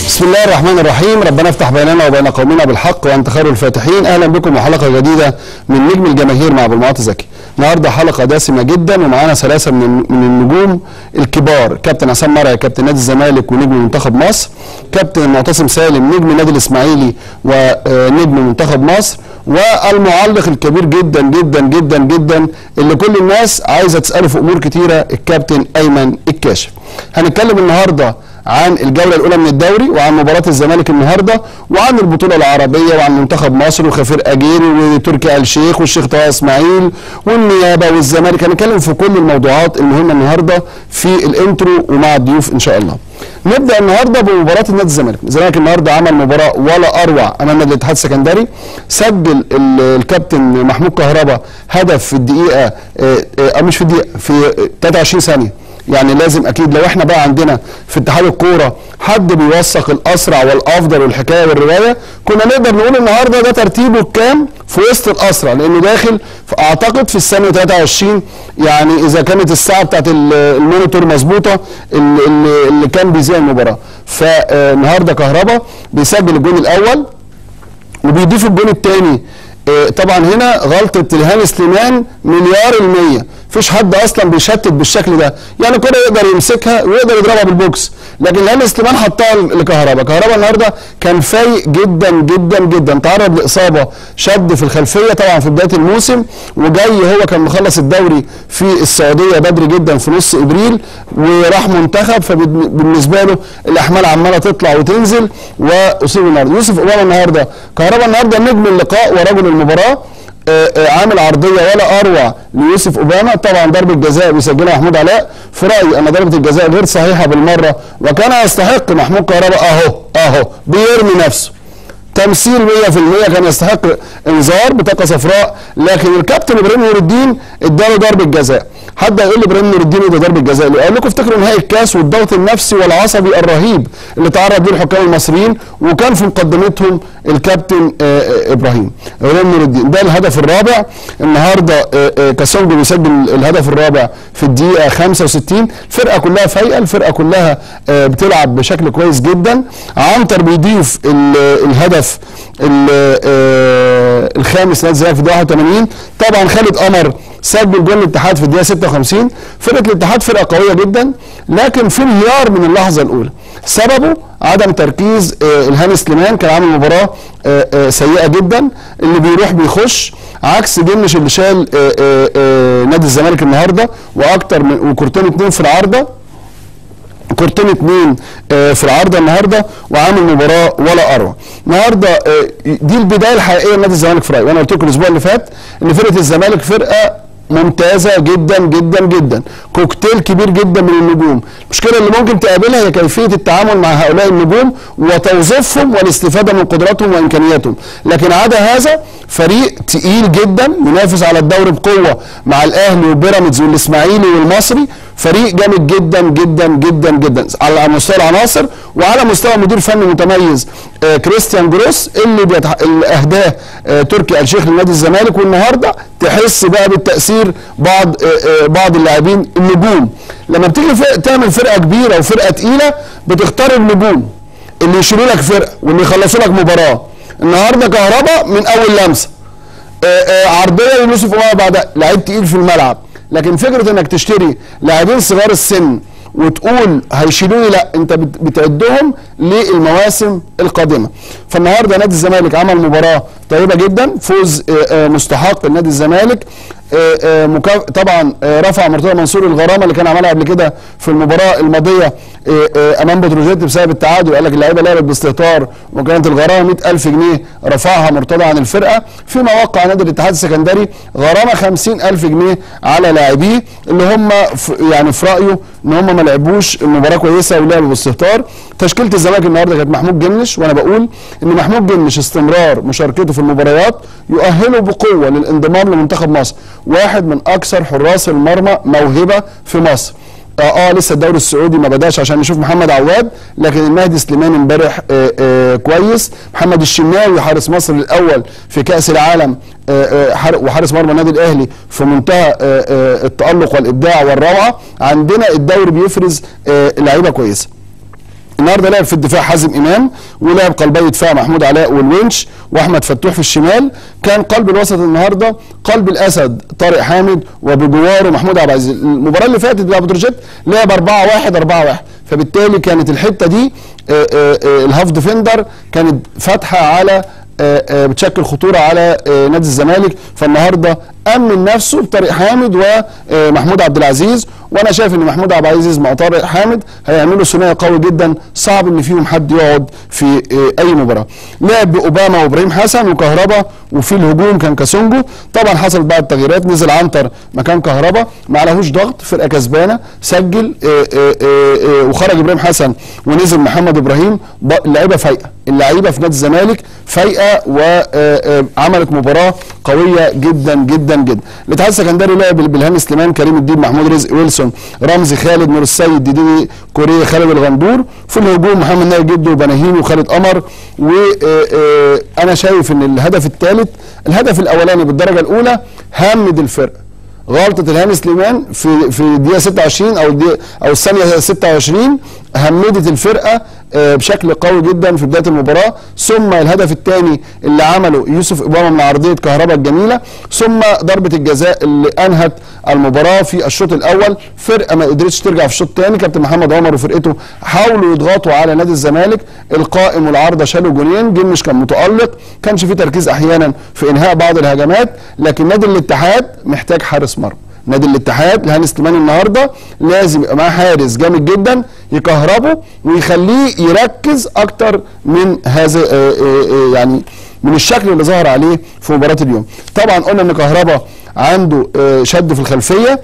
بسم الله الرحمن الرحيم ربنا افتح بيننا وبين قومنا بالحق وانت خير الفاتحين اهلا بكم وحلقه جديده من نجم الجماهير مع ابو المعاطي زكي النهارده حلقه دسمه جدا ومعانا ثلاثه من من النجوم الكبار كابتن عصام مرعي كابتن نادي الزمالك ونجم منتخب مصر كابتن معتصم سالم نجم النادي الاسماعيلي ونجم منتخب مصر والمعلق الكبير جدا جدا جدا جدا اللي كل الناس عايزه تساله في امور كتيره الكابتن ايمن الكاشف هنتكلم النهارده عن الجوله الاولى من الدوري وعن مباراه الزمالك النهارده وعن البطوله العربيه وعن منتخب مصر وخفير اجيري وتركي آل الشيخ والشيخ طه اسماعيل والنيابه والزمالك هنتكلم في كل الموضوعات المهمه النهارده في الانترو ومع الضيوف ان شاء الله. نبدا النهارده بمباراه النادي الزمالك، الزمالك النهارده عمل مباراه ولا اروع امام نادي الاتحاد السكندري، سجل الكابتن محمود كهربا هدف في الدقيقه او مش في الدقيقه في 23 ثانيه يعني لازم اكيد لو احنا بقى عندنا في اتحاد الكوره حد بيوثق الاسرع والافضل والحكايه والروايه كنا نقدر نقول النهارده ده ترتيبه الكام في وسط الاسرع لانه داخل اعتقد في الثانيه 23 يعني اذا كانت الساعه بتاعت المونيتور مظبوطه اللي, اللي كان بيذيع المباراه فالنهارده كهربا بيسجل الجون الاول وبيضيف الجون الثاني طبعا هنا غلطه الهاني سليمان مليار المية مفيش حد اصلا بيشتت بالشكل ده يعني كرة يقدر يمسكها ويقدر يضربها بالبوكس لكن الهاني سليمان حطها لكهربا كهربا النهارده كان فايق جدا جدا جدا تعرض لاصابه شد في الخلفيه طبعا في بدايه الموسم وجاي هو كان مخلص الدوري في السعوديه بدري جدا في نص ابريل وراح منتخب فبالنسبه له الاحمال عماله تطلع وتنزل واصيب النهارده يوسف اوباما النهارده كهربا النهارده نجم اللقاء ورجل المباراه عامل عرضيه ولا اروع ليوسف اوباما طبعا ضربه جزاء بيسجلها محمود علاء في رايي ان ضربه الجزاء غير صحيحه بالمره وكان يستحق محمود كهربا اهو اهو بيرمي نفسه تمثيل 100% كان يستحق انذار بطاقه صفراء لكن الكابتن ابراهيم نور الدين اداله ضربه جزاء حد هيقول لي ابراهيم نور الدين ده ضربه جزاء ليه؟ اقول لكم افتكروا نهائي الكاس والضغط النفسي والعصبي الرهيب اللي تعرض له الحكام المصريين وكان في مقدمتهم الكابتن ابراهيم ابراهيم نور الدين ده الهدف الرابع النهارده كاسونجو بيسجل الهدف الرابع في الدقيقه 65 الفرقه كلها فايقه الفرقه كلها بتلعب بشكل كويس جدا عنتر بيضيف الهدف الخامس نادي الزمالك في الدقيقه 81 طبعا خالد قمر سجل جول الاتحاد في الدقيقه 56 فرقه الاتحاد فرقه قويه جدا لكن في انهيار من اللحظه الاولى سببه عدم تركيز الهاني سليمان كان عامل مباراه سيئه جدا اللي بيروح بيخش عكس جنش اللي شال نادي الزمالك النهارده واكتر من وكورتين اتنين في العارضه كورتين اتنين في العارضه النهارده وعامل مباراه ولا اروع النهارده دي البدايه الحقيقيه لنادي الزمالك في رايي وانا قلت لكم الاسبوع اللي فات ان فرقه الزمالك فرقه ممتازه جدا جدا جدا كوكتيل كبير جدا من النجوم المشكله اللي ممكن تقابلها هي كيفيه التعامل مع هؤلاء النجوم وتوظيفهم والاستفاده من قدراتهم وامكانياتهم لكن عدا هذا فريق تقيل جدا ينافس على الدوري بقوه مع الاهلي وبيراميدز والاسماعيلي والمصري فريق جامد جدا جدا جدا جدا على مستوى العناصر وعلى مستوى مدير فني متميز آه كريستيان جروس اللي, بيتح... اللي اهداه آه تركي آل الشيخ لنادي الزمالك والنهارده تحس بقى بالتاثير بعض آه بعض اللاعبين النجوم لما بتيجي فرق تعمل فرقه كبيره وفرقه تقيله بتختار النجوم اللي يشيلوا لك فرقه واللي يخلصوا لك مباراه النهارده كهربا من اول لمسه عرضيه ليوسف اوباما بعدها لعيب تقيل في الملعب لكن فكره انك تشتري لاعبين صغار السن وتقول هيشيلوني لا انت بتعدهم للمواسم القادمه فالنهارده نادي الزمالك عمل مباراه طيبه جدا فوز مستحق لنادي الزمالك طبعا رفع مرتضى منصور الغرامه اللي كان عملها قبل كده في المباراه الماضيه امام بتروجيت بسبب التعادل قال لك اللعيبه لعبت باستهتار وكانت الغرامه 100000 جنيه رفعها مرتضى عن الفرقه فيما وقع نادي الاتحاد السكندري غرامه 50000 جنيه على لاعبيه اللي هم يعني في رايه ان هم ما لعبوش المباراه كويسه ولعبوا باستهتار تشكيله الزمالك النهارده كانت محمود جنش وانا بقول ان محمود جنش استمرار مشاركته في المباريات يؤهله بقوه للانضمام لمنتخب مصر واحد من اكثر حراس المرمى موهبه في مصر اه, آه لسه الدوري السعودي ما بداش عشان نشوف محمد عواد لكن المهدي سليمان امبارح آه آه كويس محمد الشناوي حارس مصر الاول في كاس العالم آه آه وحارس مرمى النادي الاهلي في منتهى آه آه التالق والابداع والروعه عندنا الدوري بيفرز آه لعيبه كويسه النهارده لعب في الدفاع حازم امام ولعب قلبي دفاع محمود علاء والونش واحمد فتوح في الشمال كان قلب الوسط النهارده قلب الاسد طارق حامد وبجواره محمود عبد العزيز المباراه اللي فاتت بتاع بتروجيت لعب 4 1 4 1 فبالتالي كانت الحته دي آه، آه، آه، الهاف ديفندر كانت فاتحه على آه، آه، بتشكل خطوره على آه، نادي الزمالك فالنهارده امن نفسه بطارق حامد ومحمود عبد العزيز وانا شايف ان محمود عبد العزيز مع طارق حامد هيعملوا ثنائي قوي جدا صعب ان فيهم حد يقعد في آه، اي مباراه لعب باوباما وابراهيم حسن وكهربا وفي الهجوم كان كاسونجو طبعا حصلت بعض التغييرات نزل عنتر مكان كهربا ما عليهوش ضغط فرقه كسبانه سجل آه، آه، آه، آه، وخرج ابراهيم حسن ونزل محمد ابراهيم ب- اللعيبه فايقه اللعيبه في نادي الزمالك فايقه وعملت مباراه قويه جدا جدا جدا الاتحاد السكندري لعب بالهاني سليمان كريم الدين محمود رزق ويلسون رمزي خالد نور السيد ديدي كوريه خالد الغندور في الهجوم محمد ناجي جدو وبناهيني وخالد قمر وانا شايف ان الهدف الثالث الهدف الاولاني بالدرجه الاولى همد الفرقه غلطه الهاني سليمان في في الدقيقه 26 او الدقيقة او الثانيه 26 همدت الفرقه آه، بشكل قوي جدا في بدايه المباراه ثم الهدف الثاني اللي عمله يوسف اوباما من عرضيه كهرباء الجميله ثم ضربه الجزاء اللي انهت المباراه في الشوط الاول فرقه ما قدرتش ترجع في الشوط الثاني كابتن محمد عمر وفرقته حاولوا يضغطوا على نادي الزمالك القائم والعارضه شالوا جونين جنش كان متالق كانش في تركيز احيانا في انهاء بعض الهجمات لكن نادي الاتحاد محتاج حارس مرمى نادي الاتحاد الهاني سليمان النهارده لازم يبقى معاه حارس جامد جدا يكهربه ويخليه يركز اكتر من هذا آه، آه، آه، يعني من الشكل اللي ظهر عليه في مباراه اليوم طبعا قلنا ان كهربا عنده آه، شد في الخلفيه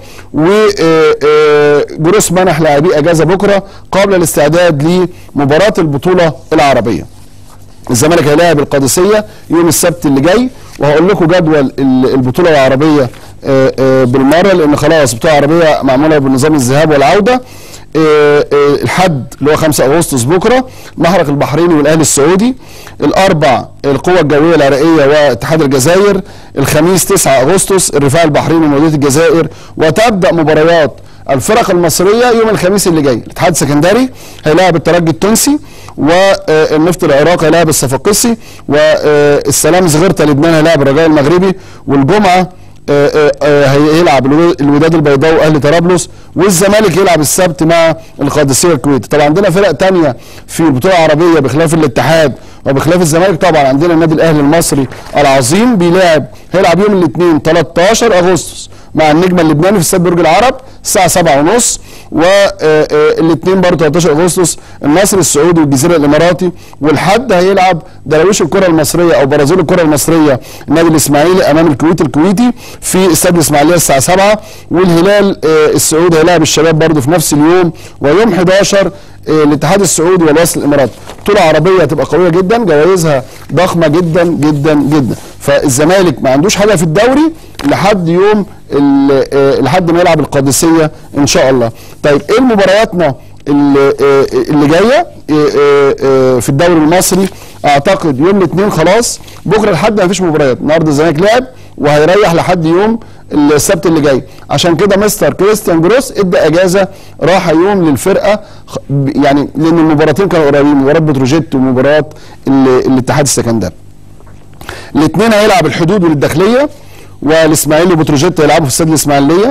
وجروس منح لاعبيه اجازه بكره قبل الاستعداد لمباراه البطوله العربيه الزمالك هيلاعب القادسيه يوم السبت اللي جاي وهقول لكم جدول ال- البطوله العربيه آه، آه، بالمره لان خلاص البطوله العربيه معموله بنظام الذهاب والعوده آه، آه، الحد اللي هو 5 اغسطس بكره محرق البحريني والاهلي السعودي الاربع القوه الجويه العراقيه واتحاد الجزائر الخميس 9 اغسطس الرفاع البحريني ومولوديه الجزائر وتبدا مباريات الفرق المصريه يوم الخميس اللي جاي الاتحاد السكندري هيلاعب الترجي التونسي والنفط العراقي هيلاعب الصفاقسي والسلام زغيرتا لبنان هيلاعب الرجاء المغربي والجمعه آه، آه، آه، هيلعب الو- الوداد البيضاء واهلي طرابلس والزمالك يلعب السبت مع القادسيه الكويت طبعا عندنا فرق تانية في البطوله العربيه بخلاف الاتحاد وبخلاف الزمالك طبعا عندنا النادي الاهلي المصري العظيم بيلاعب هيلعب يوم الاثنين 13 اغسطس مع النجم اللبناني في استاد برج العرب الساعه 7 ونص والاثنين برضه 13 اغسطس النصر السعودي والجزيره الاماراتي والحد هيلعب دراويش الكره المصريه او برازيل الكره المصريه النادي الاسماعيلي امام الكويت الكويتي في استاد الاسماعيليه الساعه 7 والهلال آه، السعودي هيلاعب الشباب برضه في نفس اليوم ويوم 11 آه، الاتحاد السعودي والوصل الاماراتي بطوله عربيه هتبقى قويه جدا جوائزها ضخمه جدا جدا جدا فالزمالك ما عندوش حاجه في الدوري لحد يوم ال- آه، لحد ما يلعب القادسيه ان شاء الله طيب ايه مبارياتنا اللي, آه، اللي جايه آه، آه، آه، في الدوري المصري اعتقد يوم الاثنين خلاص بكره لحد ما فيش مباريات النهارده الزمالك لعب وهيريح لحد يوم السبت اللي جاي عشان كده مستر كريستيان جروس ادى اجازه راحه يوم للفرقه خ- ب- يعني لان المباراتين كانوا قريبين مباراه بتروجيت ومباراه ال- الاتحاد السكندري الاثنين هيلعب الحدود والداخليه والاسماعيلي وبتروجيت هيلعبوا في استاد الاسماعيليه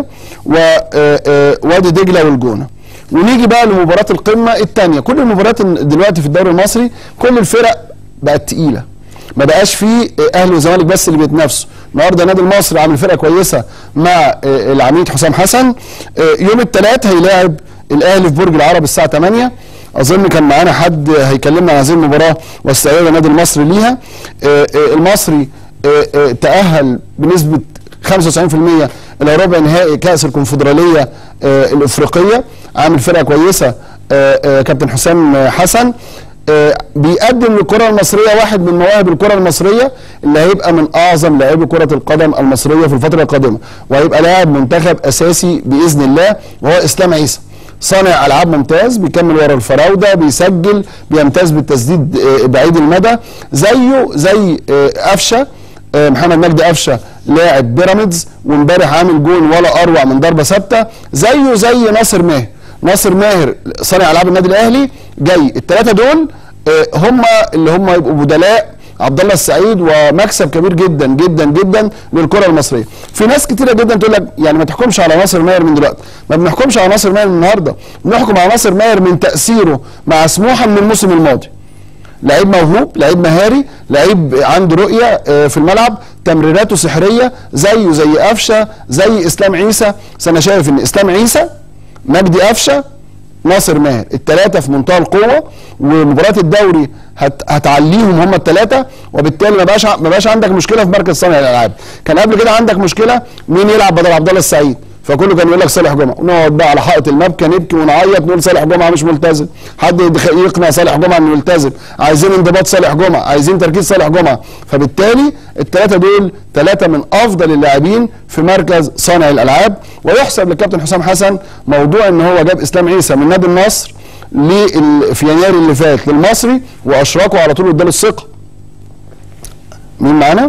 ووادي دجله والجونه ونيجي بقى لمباراه القمه الثانيه كل المباريات دلوقتي في الدوري المصري كل الفرق بقت تقيله ما بقاش فيه اهلي وزمالك بس اللي بيتنافسوا النهارده النادي المصري عامل فرقه كويسه مع آه، العميد حسام حسن آه، يوم الثلاث هيلاعب الاهلي في برج العرب الساعه 8 اظن كان معانا حد هيكلمنا عن هذه المباراه واستعداد النادي المصري ليها آه، آه، المصري آه، آه، تاهل بنسبه 95% الى ربع نهائي كاس الكونفدراليه آه، الافريقيه عامل فرقه كويسه آه، آه، كابتن حسام آه، حسن آه، بيقدم للكره المصريه واحد من مواهب الكره المصريه اللي هيبقى من اعظم لاعبي كره القدم المصريه في الفتره القادمه وهيبقى لاعب منتخب اساسي باذن الله وهو اسلام عيسى صانع العاب ممتاز بيكمل ورا الفراوده بيسجل بيمتاز بالتسديد آه، بعيد المدى زيه زي آه، قفشه آه، محمد مجدي قفشه لاعب بيراميدز وامبارح عامل جول ولا اروع من ضربه ثابته زيه زي ناصر ماهر ناصر ماهر صانع العاب النادي الاهلي جاي الثلاثه دول آه، هم اللي هم يبقوا بدلاء عبد الله السعيد ومكسب كبير جدا جدا جدا للكره المصريه في ناس كتيره جدا تقول لك يعني ما تحكمش على ناصر ماهر من دلوقتي ما بنحكمش على ناصر ماهر من النهارده بنحكم على ناصر ماهر من تاثيره مع سموحه من الموسم الماضي لعيب موهوب لعيب مهاري لعيب عنده رؤيه آه، في الملعب تمريراته سحريه زيه زي قفشه زي اسلام عيسى بس انا شايف ان اسلام عيسى مجدي قفشه ناصر ماهر الثلاثه في منتهى القوه ومباراه الدوري هت هتعليهم هم الثلاثه وبالتالي ما بقاش ع- ما بقاش عندك مشكله في مركز صانع الالعاب كان قبل كده عندك مشكله مين يلعب بدل عبد الله السعيد فكله كان يقول لك صالح جمعه ونقعد بقى على حائط المبكى نبكي ونعيط نقول صالح جمعه مش ملتزم حد يدخ- يقنع صالح جمعه انه ملتزم عايزين انضباط صالح جمعه عايزين تركيز صالح جمعه فبالتالي الثلاثه دول ثلاثه من افضل اللاعبين في مركز صانع الالعاب ويحسب للكابتن حسام حسن موضوع ان هو جاب اسلام عيسى من نادي النصر لل- في يناير اللي فات للمصري واشركه على طول اداله الثقه مين معانا؟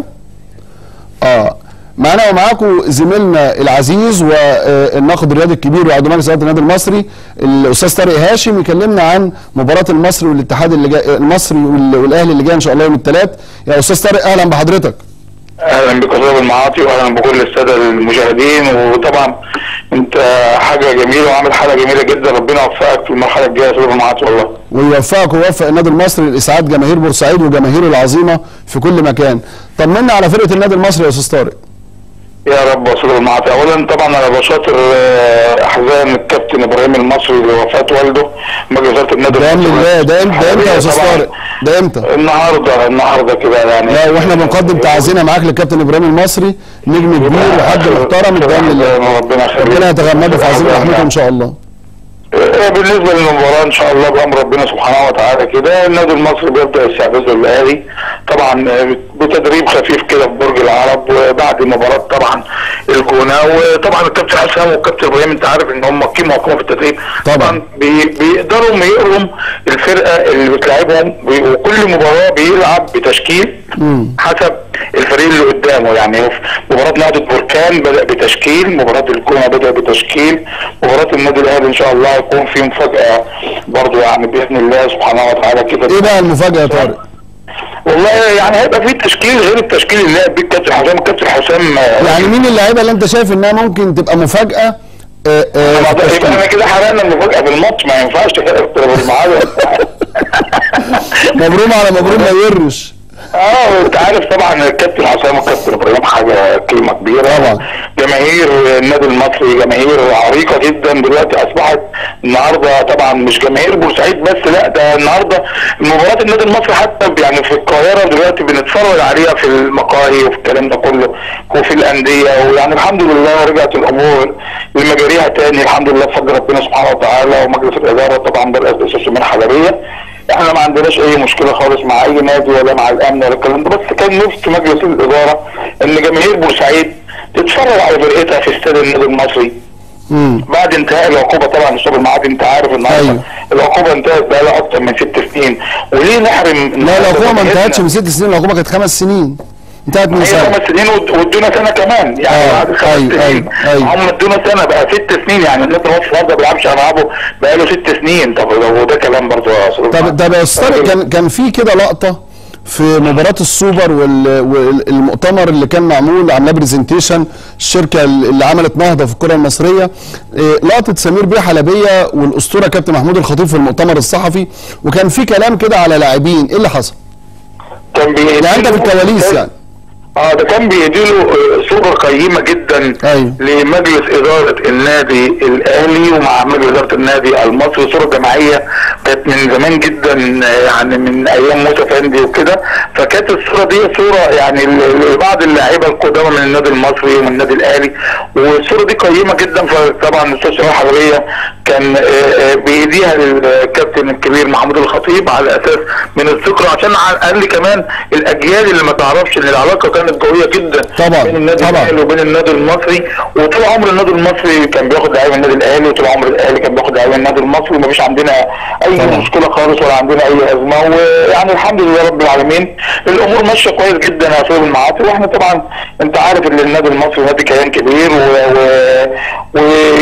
اه معانا ومعاكم زميلنا العزيز والناقد الرياضي الكبير وعضو مجلس اداره النادي المصري الاستاذ طارق هاشم يكلمنا عن مباراه المصري والاتحاد اللي جاي المصري وال- والاهلي اللي جاي ان شاء الله يوم الثلاث يا استاذ طارق اهلا بحضرتك اهلا بك استاذ المعاطي واهلا بكل الساده المشاهدين وطبعا انت حاجه جميله وعامل حاجه جميله جدا ربنا يوفقك في المرحله الجايه يا استاذ المعاطي والله ويوفقك ويوفق النادي المصري لاسعاد جماهير بورسعيد وجماهيره العظيمه في كل مكان طمنا على فرقه النادي المصري يا استاذ طارق يا رب يا استاذ المعاطي اولا طبعا انا بشاطر آه، احزان الكابتن ابراهيم المصري لوفاه والده مجلس اداره النادي ده المصري لله ده امتى ده امتى يا استاذ طبعاً طارق ده امتى النهارده النهارده كده يعني لا واحنا بنقدم تعزينا معاك للكابتن ابراهيم المصري نجم كبير وحد محترم الدم لله ربنا يخليك ربنا يتغمده في عظيم رحمته ان شاء الله آه، بالنسبه للمباراه ان شاء الله بامر ربنا سبحانه وتعالى كده النادي المصري بيبدا استعداده للاهلي طبعا آه، بتدريب خفيف كده في برج العرب وبعد مباراه طبعا الجونه وطبعا الكابتن حسام والكابتن ابراهيم انت عارف ان هم قيمه وقوه في التدريب طبعاً. بي بيقدروا يقروا الفرقه اللي بتلعبهم بي- وكل مباراه بيلعب بتشكيل مم. حسب الفريق اللي قدامه يعني في مباراة نهضة بركان بدأ بتشكيل مباراة الجونة بدأ بتشكيل مباراة النادي الأهلي إن شاء الله هيكون في مفاجأة برضو يعني بإذن الله سبحانه وتعالى كده ايه بقى المفاجاه يا طارق والله يعني هيبقى في تشكيل غير التشكيل اللي لعب بيه الكابتن حسام الكابتن حسام آه، يعني مين اللعيبه اللي انت شايف انها ممكن تبقى مفاجاه آه، آه، في ما ده- يبقى احنا التشكيل؟ كده حرقنا المفاجأة في الماتش ما ينفعش تخرب المعادلة مبروم على مبروم ما يورش اه وانت عارف طبعا الكابتن حسام والكابتن ابراهيم حاجه قيمه كبيره طبعا. جماهير النادي المصري جماهير عريقه جدا دلوقتي اصبحت النهارده طبعا مش جماهير بورسعيد بس لا ده النهارده مباراه النادي المصري حتى يعني في القاهره دلوقتي بنتفرج عليها في المقاهي وفي الكلام ده كله وفي الانديه ويعني الحمد لله رجعت الامور لمجاريها تاني الحمد لله بفضل ربنا سبحانه وتعالى ومجلس الاداره طبعا برئاسه من حضريه احنا ما عندناش اي مشكله خالص مع اي نادي ولا مع الامن ولا الكلام ده بس كان نفس مجلس الاداره ان جماهير بورسعيد تتفرج على فرقتها في استاد النادي المصري مم. بعد انتهاء العقوبه طبعا استاذ المعادي انت عارف النهارده أيوة. العقوبه انتهت بقى لها اكتر من ست سنين وليه نحرم لا العقوبه ما انتهتش فرقتنا؟ من ست سنين العقوبه كانت خمس سنين انتهت من هي سنه خمس سنين ود- وادونا سنه كمان يعني آه، بعد خمس أيوة، سنين أيوة، أيوة. هم ادونا سنه بقى ست سنين يعني النادي المصري النهارده ما بيلعبش العابه بقى له ست سنين طب طب وده كلام برضه يا استاذ طب المعادي. طب يا استاذ طارق كان كان في كده لقطه في مباراة السوبر وال- والمؤتمر اللي كان معمول عاملاه برزنتيشن الشركة اللي عملت نهضة في الكرة المصرية إيه، لقطة سمير بيه حلبية والأسطورة كابتن محمود الخطيب في المؤتمر الصحفي وكان في كلام كده على لاعبين ايه اللي حصل؟ كان بيديله يعني انت في الكواليس يعني اه ده كان بيديله آه، صورة قيمة جدا أيوة. لمجلس إدارة النادي الأهلي ومع مجلس إدارة النادي المصري صورة جماعية كانت من زمان جدا آه، يعني من أيام موسى فندي وكده فكانت الصورة دي صورة يعني ل- لبعض اللاعيبة القدامى من النادي المصري ومن النادي الأهلي والصورة دي قيمة جدا فطبعا الأستاذ شمال حضرية كان آه، آه، بيديها للكابتن الكبير محمود الخطيب على أساس من الذكرى عشان على الأقل كمان الأجيال اللي ما تعرفش إن العلاقة كانت قوية جدا طبعا، بين النادي طبعا. الأهلي وبين النادي المصري وطول عمر النادي المصري كان بياخد لعيبه النادي الاهلي وطول عمر الاهلي كان بياخد لعيبه النادي المصري ومفيش عندنا اي طبعا. مشكله خالص ولا عندنا اي ازمه ويعني الحمد لله رب العالمين الامور ماشيه كويس جدا يا استاذ المعاطي واحنا طبعا انت عارف ان النادي المصري نادي كيان كبير و...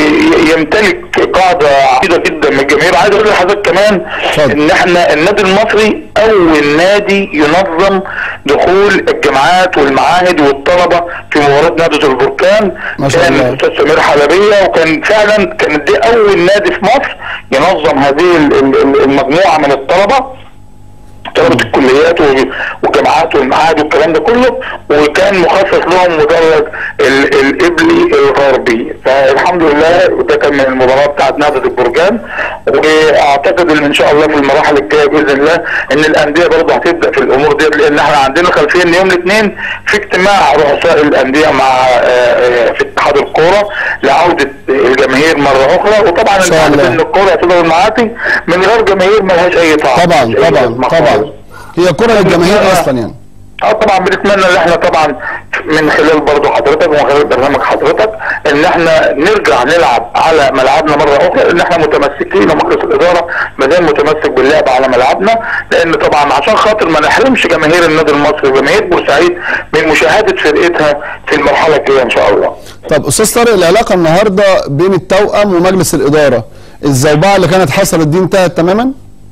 ويمتلك قاعده عديده جدا من الجماهير عايز اقول لحضرتك كمان اتفضل. ان احنا النادي المصري اول نادي ينظم دخول الجامعات والمعاهد والطلبه في مباراه نادي البركان ما شاء كان الله. الاستاذ سمير حلبيه وكان فعلا كان دي اول نادي في مصر ينظم هذه ال- ال- المجموعه من الطلبه طلبة الكليات و- والجامعات والمعاهد والكلام ده كله وكان مخصص لهم مدرج ال- الإبلي الغربي فالحمد لله ده كان من المباراة بتاعت نهضة البرجان واعتقد ان ان شاء الله في المراحل الجاية باذن الله ان الاندية برضه هتبدأ في الامور دي لان احنا عندنا خلفية ان يوم الاثنين في اجتماع رؤساء الاندية مع آه، آه، في اتحاد الكورة لعودة الجماهير مرة اخرى وطبعا إن شاء انت عارف الله. ان الكورة هتبقى المعاطي من غير جماهير ملهاش اي طعم طبعا ملهاش أي طبعا لازمة طبعا خالص. هي كره للجماهير اصلا يعني اه طبعا بنتمنى ان احنا طبعا من خلال برضو حضرتك ومن خلال برنامج حضرتك ان احنا نرجع نلعب على ملعبنا مره اخرى ان احنا متمسكين ومجلس الاداره ما زال متمسك باللعب على ملعبنا لان طبعا عشان خاطر ما نحرمش جماهير النادي المصري وجماهير بورسعيد من مشاهده فرقتها في المرحله الجايه ان شاء الله. طب استاذ طارق العلاقه النهارده بين التوأم ومجلس الاداره الزوبعه اللي كانت حصلت دي انتهت تماما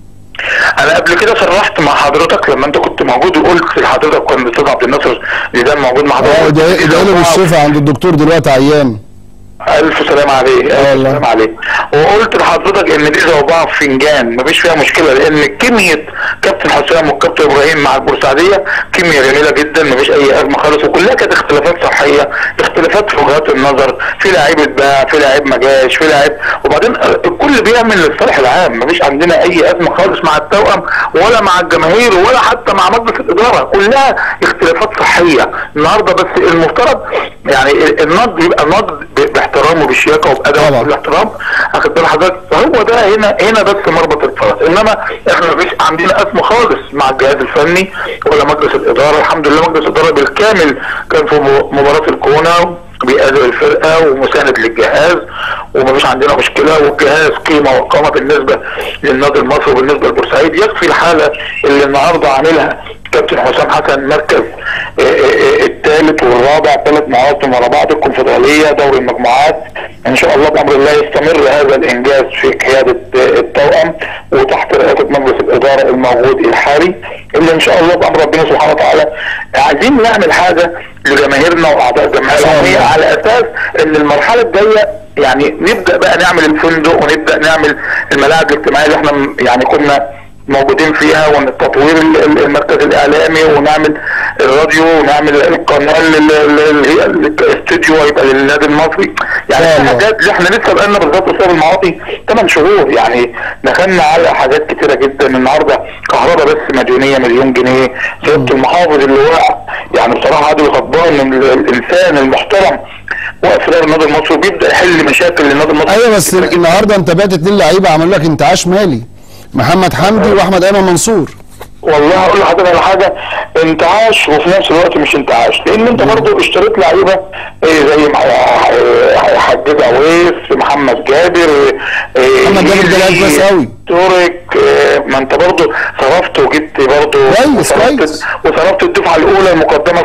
انا قبل كده صرحت مع حضرتك لما انت كنت موجود وقلت لحضرتك كان الاستاذ عبد الناصر زيدان موجود مع اه حضرتك ده ده له بالشفا عند الدكتور دلوقتي عيان الف سلام عليه الف والله. سلام عليه وقلت لحضرتك ان دي زوبعه في فنجان مفيش فيها مشكله لان كيمياء كابتن حسام والكابتن ابراهيم مع البورسعيديه كيمياء جميله جدا مفيش اي ازمه خالص وكلها كانت اختلافات صحيه اختلافات في وجهات النظر في لعيب اتباع في لعيب ما جاش في لعيب وبعدين الكل بيعمل للصالح العام مفيش عندنا اي ازمه خالص مع التوأم ولا مع الجماهير ولا حتى مع مجلس الاداره كلها اختلافات صحيه النهارده بس المفترض يعني النقد يبقى نقد ب- باحترام وبشياكه وبادب طبعا. وكل احترام اخد بال حضرتك فهو ده هنا هنا بس مربط الفرس انما احنا مفيش عندنا ازمه خالص مع الجهاز الفني ولا مجلس الاداره الحمد لله مجلس الاداره بالكامل كان في م- مباراه الكورونا بيأدي الفرقه ومساند للجهاز ومفيش عندنا مشكله والجهاز قيمه وقامه بالنسبه للنادي المصري وبالنسبه لبورسعيد يكفي الحاله اللي النهارده عاملها كابتن حسام حسن مركز الثالث والرابع ثلاث مواسم ورا بعض الكونفدراليه دوري المجموعات ان شاء الله بامر الله يستمر هذا الانجاز في قياده آه، التوأم وتحت رئاسه مجلس الاداره الموجود الحالي اللي ان شاء الله بامر ربنا سبحانه وتعالى عايزين نعمل حاجه لجماهيرنا واعضاء الجمعيه شاء الله. العموميه على اساس ان المرحله الجايه يعني نبدا بقى نعمل الفندق ونبدا نعمل الملاعب الاجتماعيه اللي احنا م- يعني كنا موجودين فيها والتطوير ال- ال- المركز الاعلامي ونعمل الراديو ونعمل القناه ال- ال- اللي هي الاستوديو يبقى للنادي المصري يعني شاء في الله. حاجات اللي احنا لسه بقالنا بالظبط استاذ المعاطي 8 شهور يعني دخلنا على حاجات كتيره جدا النهارده كهرباء بس مديونيه مليون جنيه سياده المحافظ اللي واقع يعني بصراحه عادل غضبان من ال- الانسان المحترم واقف في النادي المصري وبيبدا يحل مشاكل النادي المصري ايوه بس النهارده انت بعت اتنين لعيبه عملوا لك انتعاش مالي محمد حمدي واحمد ايمن منصور والله هقول لحضرتك على حاجه انتعاش وفي نفس الوقت مش انتعاش لان انت برضو اشتريت لعيبه إيه زي مع- آه، حجاج عويس محمد جابر إيه، محمد جابر ده لعيب كويس قوي. تورك آه، ما انت برضو صرفت وجبت برضو كويس، وصرفت كويس. وصرفت الدفعه الاولى المقدمه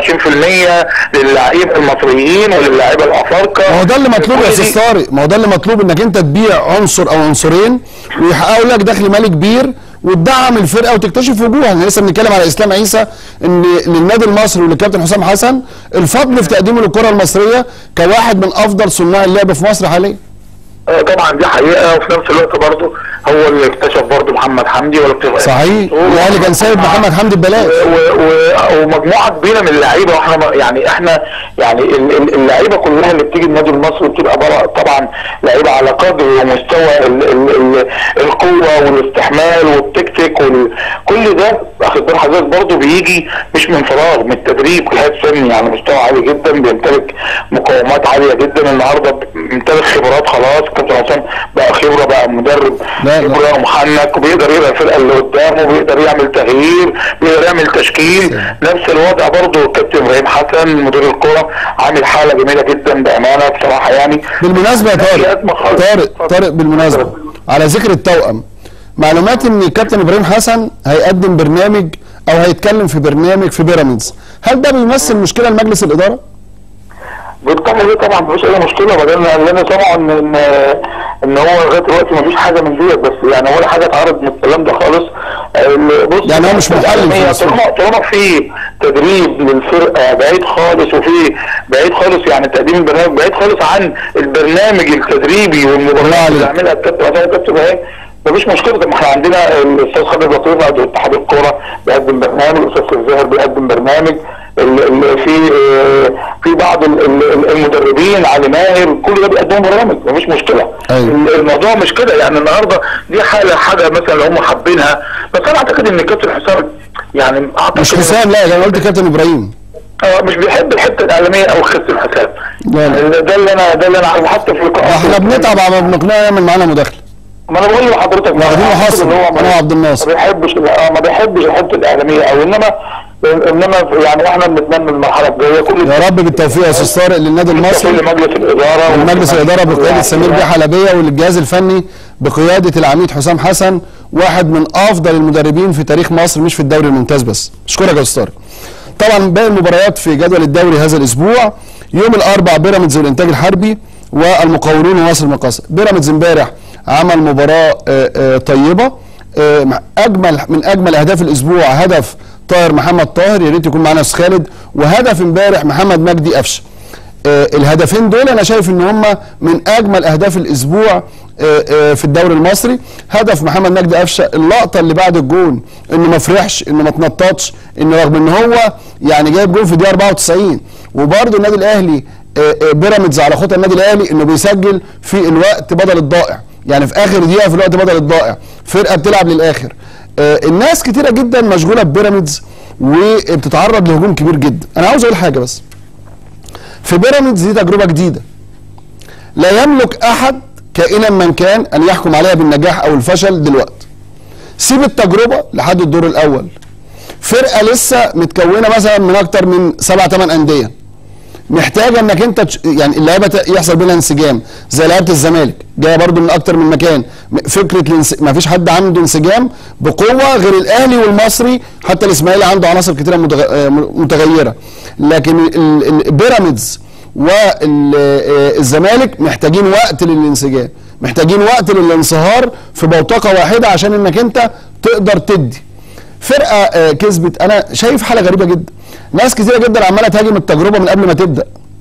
25% للاعيبه المصريين وللاعيبه الافارقه ما هو ده اللي مطلوب يا كل استاذ دي- طارق ما هو ده اللي مطلوب انك انت تبيع عنصر او عنصرين ويحققوا لك دخل مالي كبير وتدعم الفرقه وتكتشف وجوهها احنا لسه بنتكلم على اسلام عيسى ان للنادي المصري وللكابتن حسام حسن الفضل في تقديمه للكره المصريه كواحد من افضل صناع اللعب في مصر حاليا آه، طبعا دي حقيقه وفي نفس الوقت برضه هو اللي اكتشف برضه محمد حمدي ولا اكتشف صحيح والاهلي كان سايب محمد حمدي ببلاش و- و- ومجموعه كبيره من اللعيبه واحنا ما- يعني احنا يعني ال- ال- اللعيبه كلها اللي بتيجي النادي المصري بتبقى برا- طبعا لعيبه على قدر ومستوى ال ال ال القوه والاستحمال والتكتيك وكل ده واخد بال حضرتك برضه بيجي مش من فراغ من التدريب جهاز فني على مستوى عالي جدا بيمتلك مقومات عاليه جدا النهارده بيمتلك خبرات خلاص كابتن حسام بقى خبره بقى مدرب لا، لا. خبره محنك وبيقدر يبقى الفرقه اللي قدامه بيقدر يعمل تغيير بيقدر يعمل تشكيل نفس الوضع برضه الكابتن ابراهيم حسن مدير الكوره عامل حاله جميله جدا بامانه بصراحه يعني بالمناسبه يا في طارق أزمة خالص. طارق اتفضل. طارق بالمناسبه اتفضل. على ذكر التوأم معلومات ان الكابتن ابراهيم حسن هيقدم برنامج او هيتكلم في برنامج في بيراميدز هل ده بيمثل مشكله لمجلس الاداره بالطبع دي طبعا مفيش اي مشكله بعدين لان طبعا ان ان هو لغايه دلوقتي مفيش حاجه من ديت بس يعني ولا حاجه اتعرض من الكلام ده خالص ال- بص يعني هو مش محلل في هي نفسه. طالما طالما في تدريب للفرقه بعيد خالص وفي بعيد خالص يعني تقديم البرنامج بعيد خالص عن البرنامج التدريبي الله والمباريات عليك. اللي بيعملها الكابتن عشان الكابتن اهي مفيش مشكله طب ما احنا عندنا الاستاذ خالد لطيف عضو اتحاد الكوره بيقدم برنامج الاستاذ الزاهر بيقدم برنامج ال- ال- في آه، في بعض ال- ال- المدربين علي ماهر كل ده بيقدموا برامج مفيش مشكله أيوة. ال- الموضوع مش كده يعني النهارده دي حاله حاجه مثلا لو هم حابينها بس انا اعتقد ان الكابتن حسام يعني اعتقد مش إن- حسام لا ده انا قلت كابتن ابراهيم آه، مش بيحب الحته الاعلاميه او كابتن حسام لا، لا. ده اللي انا ده اللي انا عارفه حتى في لقاء احنا بنتعب على ما بنقنعه يعمل معانا مداخله ما انا بقول لحضرتك ما واخدين أعتقد محاصر، إن هو ما- أنا وعبد الناصر. ما بيحبش آه، ما بيحبش الحته الاعلاميه او انما انما يعني احنا بنتمنى المرحله الجايه كل يا رب بالتوفيق يا استاذ طارق للنادي المصري كل مجلس الاداره ومجلس الاداره بقياده يعني سمير بيه حلبيه والجهاز الفني بقياده العميد حسام حسن واحد من افضل المدربين في تاريخ مصر مش في الدوري الممتاز بس اشكرك يا استاذ طارق طبعا باقي المباريات في جدول الدوري هذا الاسبوع يوم الاربعاء بيراميدز والانتاج الحربي والمقاولون ومصر المقاصة بيراميدز امبارح عمل مباراه آه، آه، طيبه آه، مع اجمل من اجمل اهداف الاسبوع هدف طاهر محمد طاهر يا ريت يكون معانا استاذ خالد وهدف امبارح محمد مجدي قفشه آه، الهدفين دول انا شايف ان هم من اجمل اهداف الاسبوع آه، آه، في الدوري المصري هدف محمد مجدي قفشه اللقطه اللي بعد الجون انه ما فرحش انه ما تنططش انه رغم ان هو يعني جايب جون في الدقيقه 94 وبرده النادي الاهلي آه، آه، بيراميدز على خطى النادي الاهلي انه بيسجل في الوقت بدل الضائع يعني في اخر دقيقه في الوقت بدل الضائع فرقه بتلعب للاخر آه، الناس كتيره جدا مشغوله ببيراميدز وبتتعرض لهجوم كبير جدا انا عاوز اقول حاجه بس في بيراميدز دي تجربه جديده لا يملك احد كائنا من كان ان يحكم عليها بالنجاح او الفشل دلوقتي سيب التجربه لحد الدور الاول فرقه لسه متكونه مثلا من اكتر من سبع ثمان انديه محتاجه انك انت تش... يعني اللعيبه ت- يحصل بينها انسجام زي لعيبه الزمالك جايه برضو من اكتر من مكان م- فكره الانس... ما فيش حد عنده انسجام بقوه غير الاهلي والمصري حتى الاسماعيلي عنده عناصر كتيره متغ... آه، متغيره لكن ال- ال- البيراميدز والزمالك محتاجين وقت للانسجام محتاجين وقت للانصهار في بوتقه واحده عشان انك انت تقدر تدي فرقه آه، كسبت انا شايف حاله غريبه جدا ناس كتيره جدا عماله تهاجم التجربه من قبل ما تبدا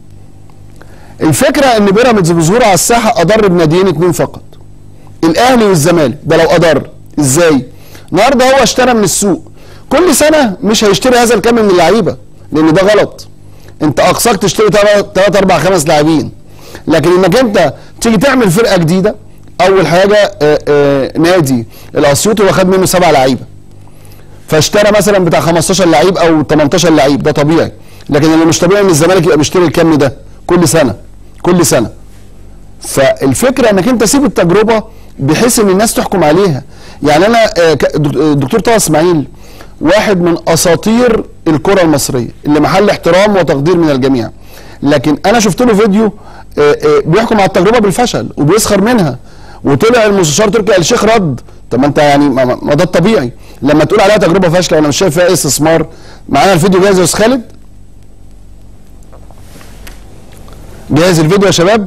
الفكره ان بيراميدز بظهوره على الساحه اضر بناديين اتنين فقط الاهلي والزمالك ده لو اضر ازاي النهارده هو اشترى من السوق كل سنه مش هيشتري هذا الكم من اللعيبه لان ده غلط انت اقصاك تشتري 3 4 5 لاعبين لكن انك انت تيجي تعمل فرقه جديده اول حاجه آه، آه، نادي الاسيوطي هو خد منه سبع لعيبه فاشترى مثلا بتاع 15 لعيب او 18 لعيب ده طبيعي لكن اللي مش طبيعي ان الزمالك يبقى بيشتري الكم ده كل سنه كل سنه فالفكره انك انت سيب التجربه بحيث ان الناس تحكم عليها يعني انا آه، ك- دك- آه، دكتور طه اسماعيل واحد من اساطير الكره المصريه اللي محل احترام وتقدير من الجميع لكن انا شفت له فيديو آه، آه، بيحكم على التجربه بالفشل وبيسخر منها وطلع المستشار تركي آل الشيخ رد طب ما انت يعني ما ما- ما ده الطبيعي لما تقول عليها تجربه فاشله وانا مش شايف فيها اي استثمار معانا الفيديو جاهز يا استاذ خالد جاهز الفيديو يا شباب